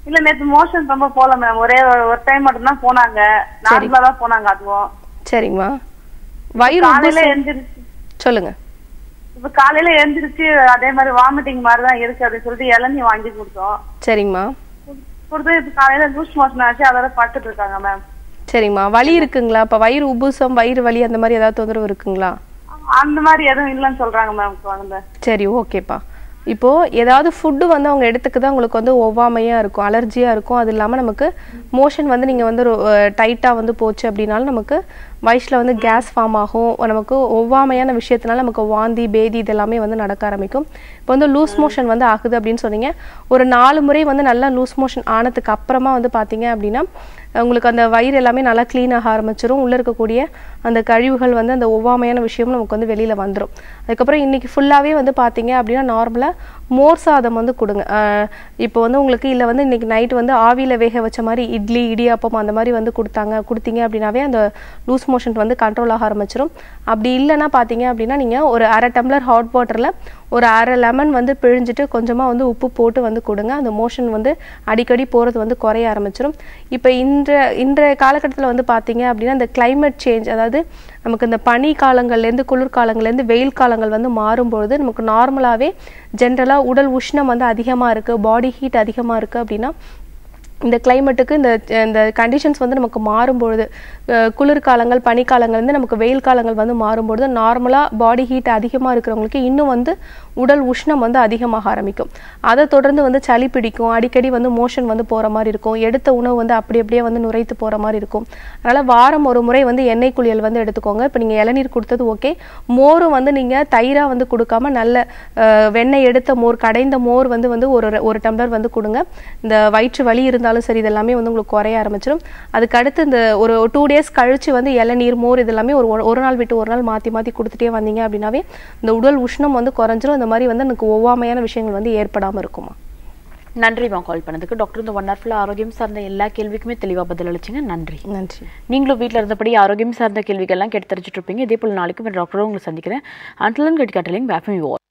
இல்ல நேத்து மோஷன் ரொம்ப போல மேம் ஒரே ஒரு டைம் மட்டும் தான் போனாங்க நார்மலா தான் போனாங்க அதுவும் சரிங்கம்மா வயிறு காலையில உப்புசம் எழுந்திருச்சு சொல்லுங்க இப்ப காலையில எழுந்திருச்சு அதே மாதிரி வாமிட்டிங் மாதிரி தான் இருக்கு அப்படின்னு சொல்லிட்டு இளநீ வாங்கி கொடுத்தோம் சரிங்கம்மா கொடுத்து இப்ப காலையில லூஸ் மோஷன் ஆச்சு அதோட படுத்துட்டு இருக்காங்க மேம் சரிங்கம்மா வலி இருக்குங்களா இப்போ வயிறு உப்புசம் வயிறு வலி அந்த மாதிரி ஏதாவது தொந்தரவு இருக்குங்களா அந்த மாதிரி எதுவும் இல்லைன்னு சொல்றாங்க மேம் குழந்தை சரி ஓகேப்பா இப்போ ஏதாவது ஃபுட்டு வந்து அவங்க எடுத்துக்குதான் உங்களுக்கு வந்து ஒவ்வாமையா இருக்கும் அலர்ஜியா இருக்கும் அது இல்லாம நமக்கு மோஷன் வந்து நீங்க வந்து டைட்டா வந்து போச்சு அப்படின்னாலும் நமக்கு வயிற்றில் வந்து கேஸ் ஃபார்ம் ஆகும் நமக்கு ஒவ்வாமையான விஷயத்தினால நமக்கு வாந்தி பேதி இதெல்லாமே வந்து நடக்க ஆரம்பிக்கும் இப்போ வந்து லூஸ் மோஷன் வந்து ஆகுது அப்படின்னு சொன்னீங்க ஒரு நாலு முறை வந்து நல்லா லூஸ் மோஷன் ஆனதுக்கு அப்புறமா வந்து பார்த்தீங்க அப்படின்னா உங்களுக்கு அந்த வயிறு எல்லாமே நல்லா க்ளீன் ஆக ஆரம்பிச்சிரும் உள்ளே இருக்கக்கூடிய அந்த கழிவுகள் வந்து அந்த ஒவ்வாமையான விஷயம் நமக்கு வந்து வெளியில் வந்துடும் அதுக்கப்புறம் இன்னைக்கு ஃபுல்லாகவே வந்து பார்த்தீங்க அப்படின்னா நார்மலாக மோர் சாதம் வந்து கொடுங்க ஆஹ் இப்போ வந்து உங்களுக்கு இல்லை வந்து இன்னைக்கு நைட் வந்து ஆவியில் வேக வச்ச மாதிரி இட்லி இடியாப்பம் அந்த மாதிரி வந்து கொடுத்தாங்க கொடுத்தீங்க அப்படின்னாவே அந்த லூஸ் மோஷன் வந்து கண்ட்ரோல் ஆக ஆரம்பிச்சிரும் அப்படி இல்லைன்னா பார்த்தீங்க அப்படின்னா நீங்கள் ஒரு அரை டம்ளர் ஹாட் வாட்டரில் ஒரு அரை லெமன் வந்து பிழிஞ்சிட்டு கொஞ்சமாக வந்து உப்பு போட்டு வந்து கொடுங்க அந்த மோஷன் வந்து அடிக்கடி போகிறது வந்து குறைய ஆரம்பிச்சிரும் இப்போ இன்ற இன்றைய காலகட்டத்தில் வந்து பார்த்தீங்க அப்படின்னா இந்த climate சேஞ்ச் அதாவது நமக்கு இந்த பனி காலங்கள்லேருந்து குளிர்காலங்கள்லேருந்து வெயில் காலங்கள் வந்து மாறும்பொழுது நமக்கு நார்மலாகவே ஜென்ரலாக உடல் உஷ்ணம் வந்து அதிகமாக இருக்குது பாடி ஹீட் அதிகமாக இருக்குது அப்படின்னா இந்த கிளைமேட்டுக்கு இந்த இந்த கண்டிஷன்ஸ் வந்து நமக்கு மாறும்பொழுது அஹ் குளிர்காலங்கள் பனிக்காலங்கள் வந்து நமக்கு வெயில் காலங்கள் வந்து மாறும்பொழுது நார்மலாக பாடி ஹீட் அதிகமாக இருக்கிறவங்களுக்கு இன்னும் வந்து உடல் உஷ்ணம் வந்து அதிகமாக ஆரம்பிக்கும் அதை தொடர்ந்து வந்து சளி பிடிக்கும் அடிக்கடி வந்து மோஷன் வந்து போகிற மாதிரி இருக்கும் எடுத்த உணவு வந்து அப்படி அப்படியே வந்து நுரைத்து போகிற மாதிரி இருக்கும் அதனால் வாரம் ஒரு முறை வந்து எண்ணெய் குளியல் வந்து எடுத்துக்கோங்க இப்போ நீங்கள் இளநீர் கொடுத்தது ஓகே மோரும் வந்து நீங்கள் தயிராக வந்து கொடுக்காம நல்ல அஹ், வெண்ணெய் எடுத்த மோர் கடைந்த மோர் வந்து வந்து ஒரு ஒரு டம்ளர் வந்து கொடுங்க இந்த வயிற்று வலி இருந்தாலும் சரி இதெல்லாமே வந்து உங்களுக்கு குறைய ஆரம்பிச்சிடும் அதுக்கு அடுத்து இந்த ஒரு டூ டேஸ் கழிச்சு வந்து இளநீர் மோர் இதெல்லாமே ஒரு ஒரு நாள் விட்டு ஒரு நாள் மாற்றி மாற்றி கொடுத்துட்டே வந்தீங்க அப்படின்னாவே இந்த உடல் உஷ்ணம் வந்து குறைஞ்சிரும் இந்த மாதிரி வந்து எனக்கு ஒவ்வாமையான விஷயங்கள் வந்து ஏற்படாமல் இருக்குமா நன்றிமா கால் பண்ணதுக்கு டாக்டர் இந்த ஒன் ஹவர்ஃபுல்லாக ஆரோக்கியம் சார்ந்த எல்லா கேள்விக்குமே தெளிவாக பதில் அளிச்சிங்க நன்றி நன்றி நீங்களும் வீட்டில் இருந்தபடி ஆரோக்கியம் சார்ந்த கேள்விகள்லாம் கேட்டு தெரிஞ்சுட்டு இருப்பீங்க இதே போல் நாளைக்கு டாக்டரும் உங்களை சந்திக்கிறேன் அன்டிலன் கட்டி கட்டலிங் பேஃபம் யூ